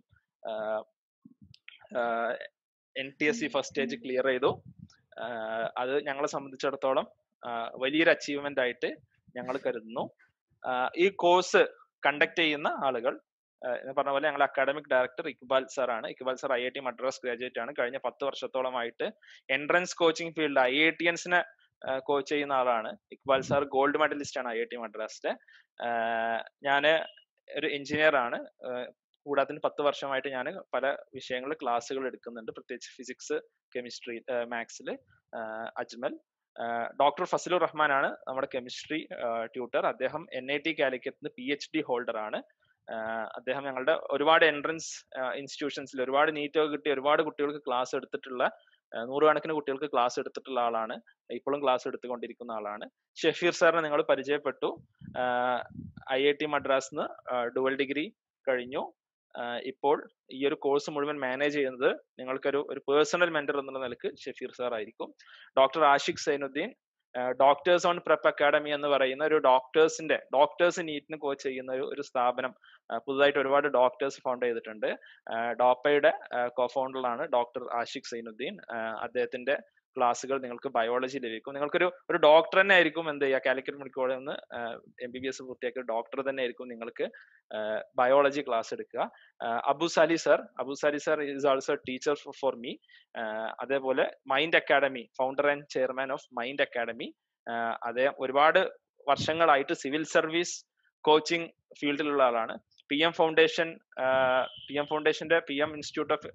C: N T S C first stage clear ചെയ്തു ആഹ് അത് ഞങ്ങളെ സംബന്ധിച്ചിടത്തോളം ആഹ് വലിയൊരു അച്ചീവ്മെന്റ് ആയിട്ട് ഞങ്ങൾ കരുതുന്നു ആഹ് ഈ കോഴ്സ് കണ്ടക്ട് ചെയ്യുന്ന ആളുകൾ ആഹ് എന്ന് പറഞ്ഞ പോലെ ഞങ്ങൾ അക്കാഡമിക് ഡയറക്ടർ ഇക്ബാൽ സാർ ആണ് Iqbal sir I I T Madras graduate ആണ് കഴിഞ്ഞ പത്ത് വർഷത്തോളമായിട്ട് entrance coaching field I I T എൻസിനെ കോച്ച് ചെയ്യുന്ന ആളാണ് ഇക്ബാൽ സാർ ഗോൾഡ് മെഡലിസ്റ്റ് ആണ് ഐ ഐ ടി മദ്രാസിലെ ഞാൻ ഒരു എഞ്ചിനീയർ ആണ് ആഹ് കൂടാതെ തന്നെ പത്ത് വർഷമായിട്ട് ഞാൻ പല വിഷയങ്ങളിൽ ക്ലാസ്സുകൾ എടുക്കുന്നുണ്ട് പ്രത്യേകിച്ച് ഫിസിക്സ് കെമിസ്ട്രി മാത്സിൽ അജ്മൽ ഡോക്ടർ ഫസലുർ റഹ്മാൻ ആണ് നമ്മുടെ കെമിസ്ട്രി ട്യൂട്ടർ അദ്ദേഹം N I T Calicut P H D holder ആണ് ആഹ് അദ്ദേഹം ഞങ്ങളുടെ ഒരുപാട് എൻട്രൻസ് ഇൻസ്റ്റിറ്റ്യൂഷൻസിൽ ഒരുപാട് നീറ്റ് ഒക്കെ കിട്ടി ഒരുപാട് കുട്ടികൾക്ക് ക്ലാസ് എടുത്തിട്ടുള്ള ആഹ് നൂറുകണക്കിന് കുട്ടികൾക്ക് ക്ലാസ് എടുത്തിട്ടുള്ള ആളാണ് ഇപ്പോഴും ക്ലാസ് എടുത്തുകൊണ്ടിരിക്കുന്ന ആളാണ് ഷെഫീർ സാറിനെ നിങ്ങൾ പരിചയപ്പെട്ടു ഐ ഐ ടി മദ്രാസിന്ന് ഡുവൽ ഡിഗ്രി കഴിഞ്ഞു ആഹ് ഇപ്പോൾ ഈ ഒരു കോഴ്സ് മുഴുവൻ മാനേജ് ചെയ്യുന്നത് നിങ്ങൾക്കൊരു ഒരു പേഴ്സണൽ മെന്റർ എന്നുള്ള നിലക്ക് ഷെഫീർ സാർ ആയിരിക്കും doctor Ashiq Zainuddin doctors on prep academy എന്ന് പറയുന്ന ഒരു ഡോക്ടേഴ്സിന്റെ ഡോക്ടേഴ്സ് നീറ്റിന് കോച്ച് ചെയ്യുന്ന ഒരു ഒരു സ്ഥാപനം ആഹ് പുതുതായിട്ട് ഒരുപാട് ഡോക്ടേഴ്സ് ഫൗണ്ട് ചെയ്തിട്ടുണ്ട് ആഹ് ഡോപ്പയുടെ കോ ഫൗണ്ടറാണ് ഡോക്ടർ ആഷിഖ് സൈനുദ്ദീൻ ആഹ് അദ്ദേഹത്തിന്റെ ക്ലാസ്സുകൾ നിങ്ങൾക്ക് ബയോളജി ലഭിക്കും നിങ്ങൾക്കൊരു ഒരു ഡോക്ടർ തന്നെ ആയിരിക്കും എന്ത് ചെയ്യുക കാലിക്കറ്റ് മെഡിക്കൽ കോളേജിൽ നിന്ന് എം ബി ബി എസ് പൂർത്തിയാക്കിയ ഡോക്ടർ തന്നെ ആയിരിക്കും നിങ്ങൾക്ക് ബയോളജി ക്ലാസ് എടുക്കുക ആഹ് Abu Sali sir Abu Sali sir is also teacher for me അതേപോലെ mind academy founder and chairman of mind academy അദ്ദേഹം ഒരുപാട് വർഷങ്ങളായിട്ട് സിവിൽ സർവീസ് കോച്ചിങ് ഫീൽഡിലുള്ള ആളാണ് P M foundation P M ഫൗണ്ടേഷന്റെ P M institute of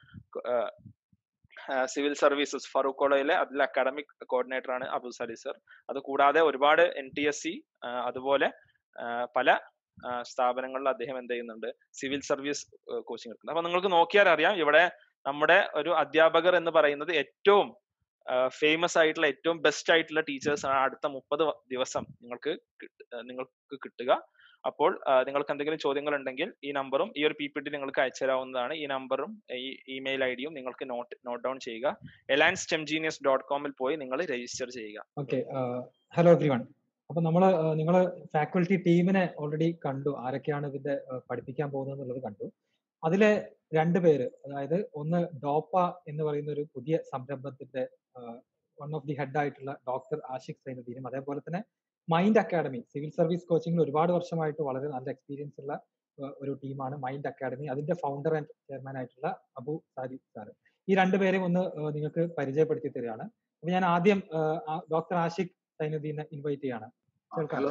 C: civil services Farook കോളേജിലെ അതിൽ അക്കാഡമിക് കോർഡിനേറ്റർ ആണ് അബു സലി സർ അത് കൂടാതെ ഒരുപാട് എൻ ടി എസ് സി അതുപോലെ പല സ്ഥാപനങ്ങളിൽ അദ്ദേഹം എന്ത് ചെയ്യുന്നുണ്ട് സിവിൽ സർവീസ് കോച്ചിങ് എടുക്കുന്നത് അപ്പൊ നിങ്ങൾക്ക് നോക്കിയാൽ അറിയാം ഇവിടെ നമ്മുടെ ഒരു അധ്യാപകർ എന്ന് പറയുന്നത് ഏറ്റവും ഫേമസ് ആയിട്ടുള്ള ഏറ്റവും ബെസ്റ്റ് ആയിട്ടുള്ള ടീച്ചേഴ്സ് ആണ് അടുത്ത മുപ്പത് ദിവസം നിങ്ങൾക്ക് നിങ്ങൾക്ക് കിട്ടുക അപ്പോൾ നിങ്ങൾക്ക് എന്തെങ്കിലും ചോദ്യങ്ങൾ ഉണ്ടെങ്കിൽ ഈ നമ്പറും ഈ ഒരു പി പി ടി നിങ്ങൾക്ക് അയച്ചു തരാവുന്നതാണ് ഈ നമ്പറും ഈ ഇമെയിൽ ഐ ഡിയും നിങ്ങൾക്ക് നോട്ട് നോട്ട് ഡൗൺ ചെയ്യുക എലാൻസ് ടെംജീനിയസ് ഡോട്ട് കോമിൽ പോയി നിങ്ങൾ രജിസ്റ്റർ ചെയ്യുക
A: ഓക്കെ ഹലോ എവ്രി വൺ അപ്പൊ നമ്മൾ നിങ്ങൾ ഫാക്കൽറ്റി ടീമിനെ ഓൾറെഡി കണ്ടു ആരൊക്കെയാണ് ഇതിന്റെ പഠിപ്പിക്കാൻ പോകുന്നത് എന്നുള്ളത് കണ്ടു അതിലെ രണ്ട് പേര് അതായത് ഒന്ന് ഡോപ്പ എന്ന് പറയുന്ന ഒരു പുതിയ സംരംഭത്തിന്റെ വൺ ഓഫ് ദി ഹെഡ് ആയിട്ടുള്ള ഡോക്ടർ ആഷിഖ് സൈനുദ്ദീനും അതേപോലെ തന്നെ മൈൻഡ് അക്കാഡമി സിവിൽ സർവീസ് കോച്ചിങ്ങിൽ ഒരുപാട് വർഷമായിട്ട് വളരെ നല്ല എക്സ്പീരിയൻസ് ഉള്ള ഒരു ടീമാണ് മൈൻഡ് അക്കാഡമി അതിന്റെ ഫൗണ്ടർ ആൻഡ് ചെയർമാൻ ആയിട്ടുള്ള അബു സാരി സാർ ഈ രണ്ടുപേരെയും ഒന്ന് നിങ്ങൾക്ക് പരിചയപ്പെടുത്തി തരികയാണ് അപ്പൊ ഞാൻ ആദ്യം ഡോക്ടർ ആഷിഖ് സൈനുദ്ദീനെ ഇൻവൈറ്റ് ചെയ്യാണ്
D: ഹലോ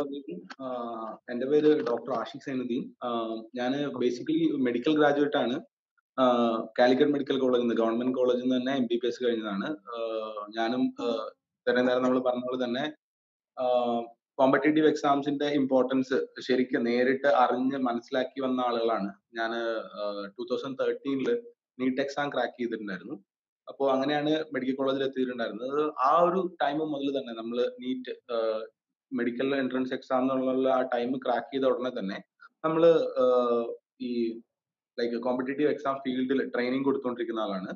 D: എന്റെ പേര് ഡോക്ടർ ആഷിഖ് സൈനുദ്ദീൻ ഞാൻ ബേസിക്കലി മെഡിക്കൽ ഗ്രാജുവേറ്റ് ആണ് കാലിക്കറ്റ് മെഡിക്കൽ കോളേജിൽ നിന്ന് ഗവൺമെന്റ് കോളേജിൽ നിന്ന് തന്നെ എം ബി ബി എസ് കഴിഞ്ഞതാണ് ഞാനും ഇത്രയും നേരം നമ്മൾ പറഞ്ഞ പോലെ തന്നെ കോമ്പറ്റേറ്റീവ് എക്സാംസിന്റെ ഇമ്പോർട്ടൻസ് ശരിക്കും നേരിട്ട് അറിഞ്ഞ് മനസ്സിലാക്കി വന്ന ആളുകളാണ് ഞാൻ ടൂ തൗസൻഡ് തേർട്ടീനിൽ നീറ്റ് എക്സാം ക്രാക്ക് ചെയ്തിട്ടുണ്ടായിരുന്നു അപ്പോൾ അങ്ങനെയാണ് മെഡിക്കൽ കോളേജിൽ എത്തിയിട്ടുണ്ടായിരുന്നത് ആ ഒരു ടൈം മുതൽ തന്നെ നമ്മൾ നീറ്റ് മെഡിക്കൽ എൻട്രൻസ് എക്സാം എന്നുള്ള ആ ടൈം ക്രാക്ക് ചെയ്ത ഉടനെ തന്നെ നമ്മൾ ഈ ലൈക്ക് കോമ്പറ്റേറ്റീവ് എക്സാം ഫീൽഡിൽ ട്രെയിനിങ് കൊടുത്തുകൊണ്ടിരിക്കുന്ന ആളാണ്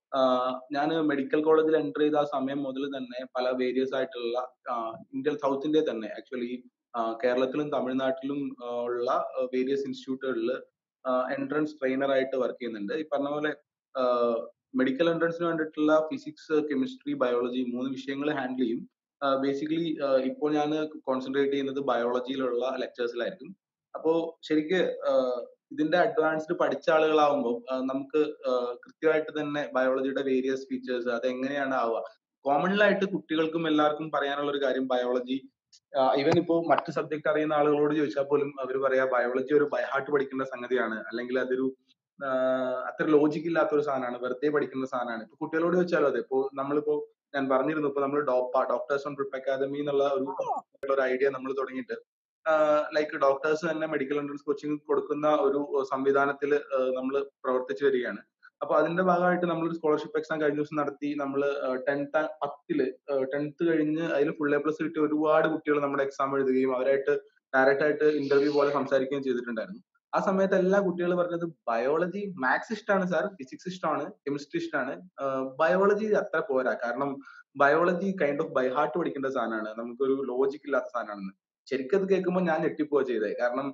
D: ഞാൻ മെഡിക്കൽ കോളേജിൽ എൻ്റർ ചെയ്ത ആ സമയം മുതൽ തന്നെ പല വേരിയസ് ആയിട്ടുള്ള ഇന്ത്യൻ സൗത്ത് ഇന്ത്യ തന്നെ ആക്ച്വലി കേരളത്തിലും തമിഴ്നാട്ടിലും ഉള്ള വേരിയസ് ഇൻസ്റ്റിറ്റ്യൂട്ടുകളിൽ എൻട്രൻസ് ട്രെയിനർ ആയിട്ട് വർക്ക് ചെയ്യുന്നുണ്ട് ഈ പറഞ്ഞ പോലെ മെഡിക്കൽ എൻട്രൻസിന് വേണ്ടിയിട്ടുള്ള ഫിസിക്സ് കെമിസ്ട്രി ബയോളജി മൂന്ന് വിഷയങ്ങൾ ഹാൻഡിൽ ചെയ്യും ബേസിക്കലി ഇപ്പോൾ ഞാൻ കോൺസെൻട്രേറ്റ് ചെയ്യുന്നത് ബയോളജിയിലുള്ള ലെക്ചേഴ്സിലായിരിക്കും അപ്പോൾ ശരിക്ക് ഇതിന്റെ അഡ്വാൻസ്ഡ് പഠിച്ച ആളുകളാവുമ്പോൾ നമുക്ക് കൃത്യമായിട്ട് തന്നെ ബയോളജിയുടെ വേരിയസ് ഫീച്ചേഴ്സ് അത് എങ്ങനെയാണ് ആവുക കോമൺലായിട്ട് കുട്ടികൾക്കും എല്ലാവർക്കും പറയാനുള്ള ഒരു കാര്യം ബയോളജി ഈവൻ ഇപ്പോൾ മറ്റ് സബ്ജക്ട് അറിയുന്ന ആളുകളോട് ചോദിച്ചാൽ പോലും അവർ പറയാ ബയോളജി ഒരു ബൈഹാർട്ട് പഠിക്കേണ്ട സംഗതിയാണ് അല്ലെങ്കിൽ അതൊരു അത്ര ലോജിക് ഇല്ലാത്ത ഒരു സാധനമാണ് വെറുതെ പഠിക്കുന്ന സാധനമാണ് ഇപ്പൊ കുട്ടികളോട് ചോദിച്ചാലും അതെ ഇപ്പോ നമ്മളിപ്പോ ഞാൻ പറഞ്ഞിരുന്നു ഇപ്പൊ നമ്മൾ ഡോപ്പ ഡോക്ടേഴ്സ് ഓൺ പ്രിപ്പ് അക്കാദമി എന്നുള്ള ഒരു ഒരു ഐഡിയ നമ്മൾ തുടങ്ങിയിട്ട് ലൈക്ക് ഡോക്ടേഴ്സ് തന്നെ മെഡിക്കൽ എൻട്രൻസ് കോച്ചിങ് കൊടുക്കുന്ന ഒരു സംവിധാനത്തിൽ നമ്മൾ പ്രവർത്തിച്ചു വരികയാണ് അപ്പൊ അതിന്റെ ഭാഗമായിട്ട് നമ്മൾ ഒരു സ്കോളർഷിപ്പ് എക്സാം കഴിഞ്ഞ ദിവസം നടത്തി നമ്മൾ ടെൻത്ത് പത്തില് ടെൻത്ത് കഴിഞ്ഞ് അതിൽ ഫുൾ എ പ്ലസ് കിട്ടിയ ഒരുപാട് കുട്ടികൾ നമ്മുടെ എക്സാം എഴുതുകയും അവരായിട്ട് ഡയറക്റ്റ് ആയിട്ട് ഇന്റർവ്യൂ പോലെ സംസാരിക്കുകയും ചെയ്തിട്ടുണ്ടായിരുന്നു ആ സമയത്ത് എല്ലാ കുട്ടികളും പറഞ്ഞത് ബയോളജി മാത്സ് ഇഷ്ടമാണ് സാർ ഫിസിക്സ് ഇഷ്ടമാണ് കെമിസ്ട്രി ഇഷ്ടമാണ് ബയോളജി അത്ര പോരാ കാരണം biology kind of by heart പഠിക്കേണ്ട സാധനമാണ് നമുക്കൊരു ലോജിക് ഇല്ലാത്ത സാധനമാണെന്ന് ശരിക്കും അത് കേൾക്കുമ്പോൾ ഞാൻ ഞെട്ടിപ്പോവാ ചെയ്തത് കാരണം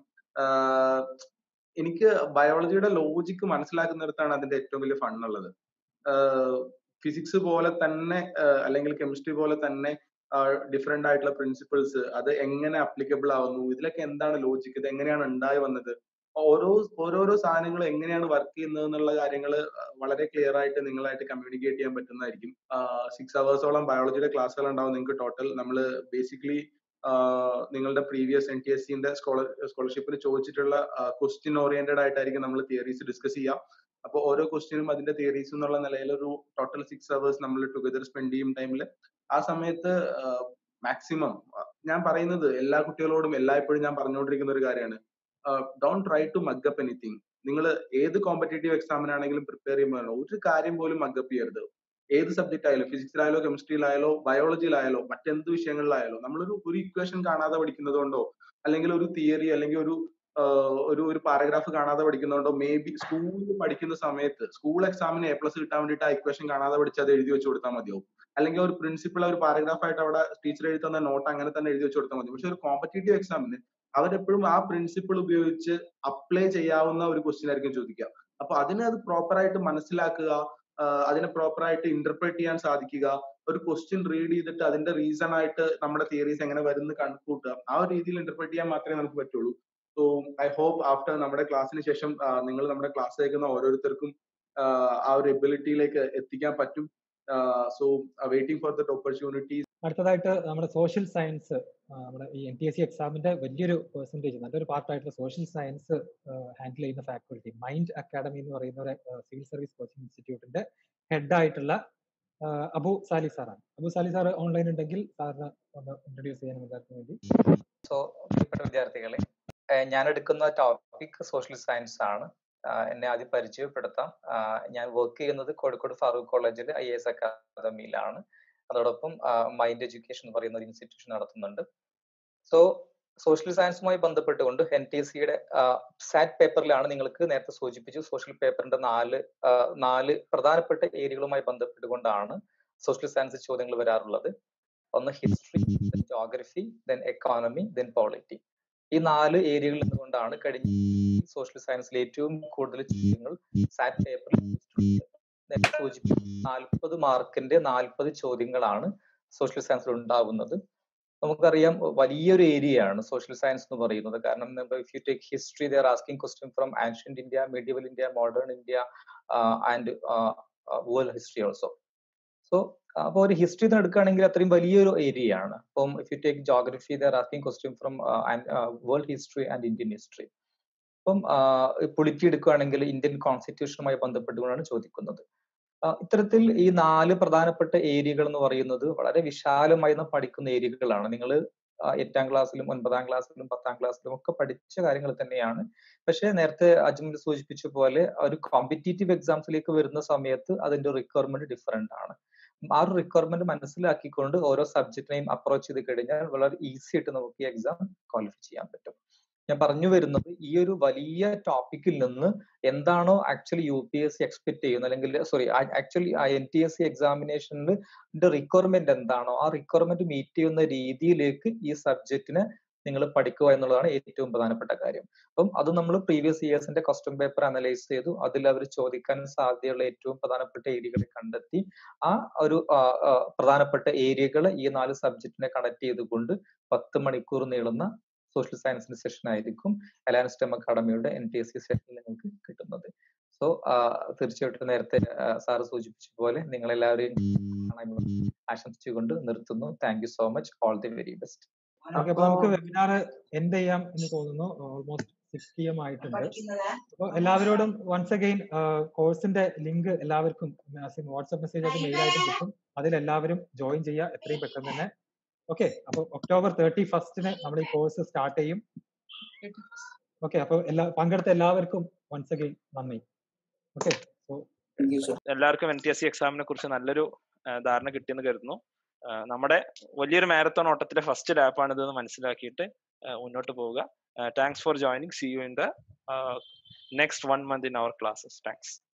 D: എനിക്ക് ബയോളജിയുടെ ലോജിക്ക് മനസ്സിലാക്കുന്നിടത്താണ് അതിന്റെ ഏറ്റവും വലിയ ഫൺ ഉള്ളത് ഫിസിക്സ് പോലെ തന്നെ അല്ലെങ്കിൽ കെമിസ്ട്രി പോലെ തന്നെ ഡിഫറെന്റ് ആയിട്ടുള്ള പ്രിൻസിപ്പിൾസ് അത് എങ്ങനെ അപ്ലിക്കബിൾ ആവുന്നു ഇതിലൊക്കെ എന്താണ് ലോജിക്ക് ഇത് എങ്ങനെയാണ് ഉണ്ടായി വന്നത് ഓരോ ഓരോരോ സാധനങ്ങൾ എങ്ങനെയാണ് വർക്ക് ചെയ്യുന്നത് എന്നുള്ള കാര്യങ്ങൾ വളരെ ക്ലിയർ ആയിട്ട് നിങ്ങളായിട്ട് കമ്മ്യൂണിക്കേറ്റ് ചെയ്യാൻ പറ്റുന്നതായിരിക്കും സിക്സ് അവേഴ്സോളം ബയോളജിയുടെ ക്ലാസ്സുകൾ ഉണ്ടാവും നിങ്ങൾക്ക് ടോട്ടൽ നമ്മൾ ബേസിക്കലി നിങ്ങളുടെ പ്രീവിയസ് എൻ ടി എസ് സിന്റെ സ്കോളർ സ്കോളർഷിപ്പിന് ചോദിച്ചിട്ടുള്ള ക്വസ്റ്റ്യൻ ഓറിയന്റഡ് ആയിട്ടായിരിക്കും നമ്മൾ തിയറീസ് ഡിസ്കസ് ചെയ്യാം അപ്പോൾ ഓരോ ക്വസ്റ്റ്യനും അതിന്റെ തിയറീസ് എന്നുള്ള നിലയിൽ ഒരു ടോട്ടൽ സിക്സ് അവേഴ്സ് നമ്മൾ ടുഗദർ സ്പെൻഡ് ചെയ്യും ടൈമിൽ ആ സമയത്ത് മാക്സിമം ഞാൻ പറയുന്നത് എല്ലാ കുട്ടികളോടും എല്ലായ്പ്പോഴും ഞാൻ പറഞ്ഞുകൊണ്ടിരിക്കുന്ന ഒരു കാര്യമാണ് don't try to mug up anything നിങ്ങൾ ഏത് കോമ്പറ്റേറ്റീവ് എക്സാമിനാണെങ്കിലും പ്രിപ്പയർ ചെയ്യുമ്പോൾ ഒരു കാര്യം പോലും മഗ്ഗപ്പ് ചെയ്യരുത് ഏത് സബ്ജക്റ്റ് ആയാലും ഫിസിക്സിലായാലോ കെമിസ്ട്രിയിലായാലോ ബയോളജിയിലായാലോ മറ്റെന്ത് വിഷയങ്ങളിലായാലോ നമ്മളൊരു ഒരു ഇക്വേഷൻ കാണാതെ പഠിക്കുന്നത് കൊണ്ടോ അല്ലെങ്കിൽ ഒരു തിയറി അല്ലെങ്കിൽ ഒരു ഒരു ഒരു പാരഗ്രാഫ് കാണാതെ പഠിക്കുന്നതുകൊണ്ടോ മേ ബി സ്കൂളിൽ പഠിക്കുന്ന സമയത്ത് സ്കൂൾ എക്സാമിന് എ പ്ലസ് കിട്ടാൻ വേണ്ടിയിട്ട് ആ ഇക്വേഷൻ കാണാതെ പഠിച്ച് അത് എഴുതി വെച്ച് കൊടുത്താൽ മതിയാവും അല്ലെങ്കിൽ ഒരു പ്രിൻസിപ്പൾ ഒരു പാരഗ്രാഫ് ആയിട്ട് അവിടെ ടീച്ചർ എഴുതി തന്ന നോട്ട് അങ്ങനെ തന്നെ എഴുതി വെച്ച് കൊടുത്താൽ മതി പക്ഷെ ഒരു കോമ്പറ്റേറ്റീവ് എക്സാമിന് അവരെപ്പോഴും ആ പ്രിൻസിപ്പിൾ ഉപയോഗിച്ച് അപ്ലൈ ചെയ്യാവുന്ന ഒരു ക്വസ്റ്റ്യൻ ആയിരിക്കും ചോദിക്കുക അപ്പൊ അതിനെ അത് പ്രോപ്പർ ആയിട്ട് മനസ്സിലാക്കുക അതിനെ പ്രോപ്പർ ആയിട്ട് ഇന്റർപ്രറ്റ് ചെയ്യാൻ സാധിക്കുക ഒരു ക്വസ്റ്റ്യൻ റീഡ് ചെയ്തിട്ട് അതിന്റെ റീസൺ ആയിട്ട് നമ്മുടെ തിയറീസ് എങ്ങനെ വരുന്ന കണക്കൂട്ടുക ആ ഒരു രീതിയിൽ ഇന്റർപ്രറ്റ് ചെയ്യാൻ മാത്രമേ നമുക്ക് പറ്റുള്ളൂ സോ ഐ ഹോപ്പ് ആഫ്റ്റർ നമ്മുടെ ക്ലാസ്സിന് ശേഷം നിങ്ങൾ നമ്മുടെ ക്ലാസ് കേൾക്കുന്ന ഓരോരുത്തർക്കും ആ ഒരു എബിലിറ്റിയിലേക്ക് എത്തിക്കാൻ പറ്റും so waiting for that opportunities
A: അടുത്തതായിട്ട് നമ്മുടെ സോഷ്യൽ സയൻസ് നമ്മുടെ ഈ എൻ ടി എസ് സി എക്സാമിന്റെ വലിയൊരു പെർസെന്റേജ് നല്ലൊരു പാർട്ടായിട്ടുള്ള സോഷ്യൽ സയൻസ് ഹാൻഡിൽ ചെയ്യുന്ന ഫാക്കൽറ്റി മൈൻഡ് അക്കാഡമി എന്ന് പറയുന്ന ഒരു സിവിൽ സർവീസ് കോച്ചിങ് ഇൻസ്റ്റിറ്റ്യൂട്ടിന്റെ ഹെഡ് ആയിട്ടുള്ള അബു സാലി സാറാണ് അബു സാലി സാർ ഓൺലൈൻ ഉണ്ടെങ്കിൽ സാറിന് ഒന്ന് ഇൻട്രൊഡ്യൂസ് ചെയ്യാൻ എല്ലാവർക്കും വേണ്ടി
E: സോ പ്രിയപ്പെട്ട വിദ്യാർത്ഥികളെ ഞാൻ എടുക്കുന്ന ടോപ്പിക് സോഷ്യൽ സയൻസ് ആണ് എന്നെ ആദ്യം പരിചയപ്പെടുത്താം ഞാൻ വർക്ക് ചെയ്യുന്നത് കോഴിക്കോട് ഫാറൂഖ് കോളേജിൽ ഐ എസ് അക്കാദമിയിലാണ് അതോടൊപ്പം മൈൻഡ് എഡ്യൂക്കേഷൻ എന്ന് പറയുന്ന ഒരു ഇൻസ്റ്റിറ്റ്യൂഷൻ നടത്തുന്നുണ്ട് സോ സോഷ്യൽ സയൻസുമായി ബന്ധപ്പെട്ടുകൊണ്ട് എൻ ടി സിയുടെ സാറ്റ് പേപ്പറിലാണ് നിങ്ങൾക്ക് നേരത്തെ സൂചിപ്പിച്ചു സോഷ്യൽ പേപ്പറിന്റെ നാല് നാല് പ്രധാനപ്പെട്ട ഏരിയകളുമായി ബന്ധപ്പെട്ടുകൊണ്ടാണ് സോഷ്യൽ സയൻസ് ചോദ്യങ്ങൾ വരാറുള്ളത് ഒന്ന് history geography then economy then polity ഈ നാല് ഏരിയകളിൽ നിന്നുകൊണ്ടാണ് കഴിഞ്ഞ സോഷ്യൽ സയൻസിൽ ഏറ്റവും കൂടുതൽ ചോദ്യങ്ങൾ സാറ്റ് പേപ്പറിൽ സൂചിപ്പിച്ചു നാൽപ്പത് മാർക്കിന്റെ നാൽപ്പത് ചോദ്യങ്ങളാണ് സോഷ്യൽ സയൻസിൽ ഉണ്ടാകുന്നത് നമുക്കറിയാം വലിയൊരു ഏരിയയാണ് സോഷ്യൽ സയൻസ് എന്ന് പറയുന്നത് കാരണം if you take history they're asking question from ancient India medieval India modern India and world history also so അപ്പോൾ ഒരു ഹിസ്റ്ററി എടുക്കുകയാണെങ്കിൽ അത്രയും വലിയൊരു ഏരിയ ആണ് അപ്പം if you take geography they're asking question from world history and Indian history അപ്പം പൊളിറ്റി എടുക്കുകയാണെങ്കിൽ ഇന്ത്യൻ കോൺസ്റ്റിറ്റ്യൂഷനുമായി ബന്ധപ്പെട്ടുകൊണ്ടാണ് ചോദിക്കുന്നത് ഇത്തരത്തിൽ ഈ നാല് പ്രധാനപ്പെട്ട ഏരിയകൾ എന്ന് പറയുന്നത് വളരെ വിശാലമായി പഠിക്കുന്ന ഏരിയകളാണ് നിങ്ങൾ എട്ടാം ക്ലാസ്സിലും ഒൻപതാം ക്ലാസ്സിലും പത്താം ക്ലാസ്സിലും ഒക്കെ പഠിച്ച കാര്യങ്ങൾ തന്നെയാണ് പക്ഷെ നേരത്തെ അജ്മൽ സൂചിപ്പിച്ച പോലെ ഒരു കോമ്പറ്റീറ്റീവ് എക്സാംസിലേക്ക് വരുന്ന സമയത്ത് അതിന്റെ റിക്വയർമെന്റ് ഡിഫറെന്റ് ആണ് ആ ഒരു റിക്വയർമെന്റ് മനസ്സിലാക്കിക്കൊണ്ട് ഓരോ സബ്ജക്റ്റിനെയും അപ്രോച്ച് ചെയ്ത് കഴിഞ്ഞാൽ വളരെ ഈസി ആയിട്ട് നമുക്ക് ഈ എക്സാം ക്വാളിഫൈ ചെയ്യാൻ പറ്റും ഞാൻ പറഞ്ഞു വരുന്നത് ഈ ഒരു വലിയ ടോപ്പിക്കിൽ നിന്ന് എന്താണോ actually U P S C expect ചെയ്യുന്നത് അല്ലെങ്കിൽ sorry actually N T S C എക്സാമിനേഷനിൽ റിക്വയർമെന്റ് എന്താണോ ആ റിക്വയർമെന്റ് മീറ്റ് ചെയ്യുന്ന രീതിയിലേക്ക് ഈ സബ്ജക്റ്റിനെ നിങ്ങൾ പഠിക്കുക എന്നുള്ളതാണ് ഏറ്റവും പ്രധാനപ്പെട്ട കാര്യം അപ്പം അത് നമ്മൾ പ്രീവിയസ് ഇയേഴ്സിന്റെ ക്വസ്റ്റ്യൻ പേപ്പർ അനലൈസ് ചെയ്തു അതിൽ അവർ ചോദിക്കാൻ സാധ്യതയുള്ള ഏറ്റവും പ്രധാനപ്പെട്ട ഏരിയകൾ കണ്ടെത്തി ആ ഒരു പ്രധാനപ്പെട്ട ഏരിയകൾ ഈ നാല് സബ്ജക്റ്റിനെ കണക്ട് ചെയ്തുകൊണ്ട് പത്ത് മണിക്കൂർ നീളുന്ന സോഷ്യൽ സയൻസിന്റെ സെഷൻ ആയിരിക്കും അലാൻസ്റ്റം അക്കാഡമിയുടെ N T S C session നിങ്ങൾക്ക് കിട്ടുന്നത് സോ തീർച്ചയായിട്ടും നേരത്തെ സാറ് സൂചിപ്പിച്ച പോലെ നിങ്ങളെല്ലാവരെയും ആശംസിച്ചുകൊണ്ട് നിർത്തുന്നു thank you so much all the very best
A: okay അപ്പൊ നമുക്ക് വെബിനാർ എൻഡ് ചെയ്യാം എന്ന് തോന്നുന്നു ഓൾമോസ്റ്റ് സിക്സ് പി എം ആയിട്ടുണ്ട് അപ്പോൾ എല്ലാവരോടും വൺസ് അഗെയിൻ കോഴ്സിന്റെ ലിങ്ക് എല്ലാവർക്കും വാട്സ്ആപ്പ് മെസ്സേജ് ആയിട്ട് മെയിൽ ആയിട്ട് കിട്ടും അതിൽ എല്ലാവരും ജോയിൻ ചെയ്യുക എത്രയും പെട്ടെന്ന് തന്നെ ഓക്കെ അപ്പോൾ ഒക്ടോബർ തേർട്ടി ഫസ്റ്റിന് നമ്മൾ ഈ കോഴ്സ് സ്റ്റാർട്ട് ചെയ്യും ഓക്കെ അപ്പോൾ എല്ലാ പങ്കെടുത്ത എല്ലാവർക്കും വൺസ് അഗെയിൻ നന്ദി ഓക്കെ സോ
C: എല്ലാവർക്കും എൻ ടി എസ് സി എക്സാമിനെ കുറിച്ച് നല്ലൊരു ആ, ധാരണ കിട്ടിയെന്ന് കരുതുന്നു ആ, നമ്മുടെ വലിയൊരു മാരത്തോൺ ഓട്ടത്തിലെ ഫസ്റ്റ് ലാപ്പാണ് ഇതെന്ന് മനസ്സിലാക്കിയിട്ട് ആ, മുന്നോട്ട് പോവുക thanks for joining see you in the next one month in our classes thanks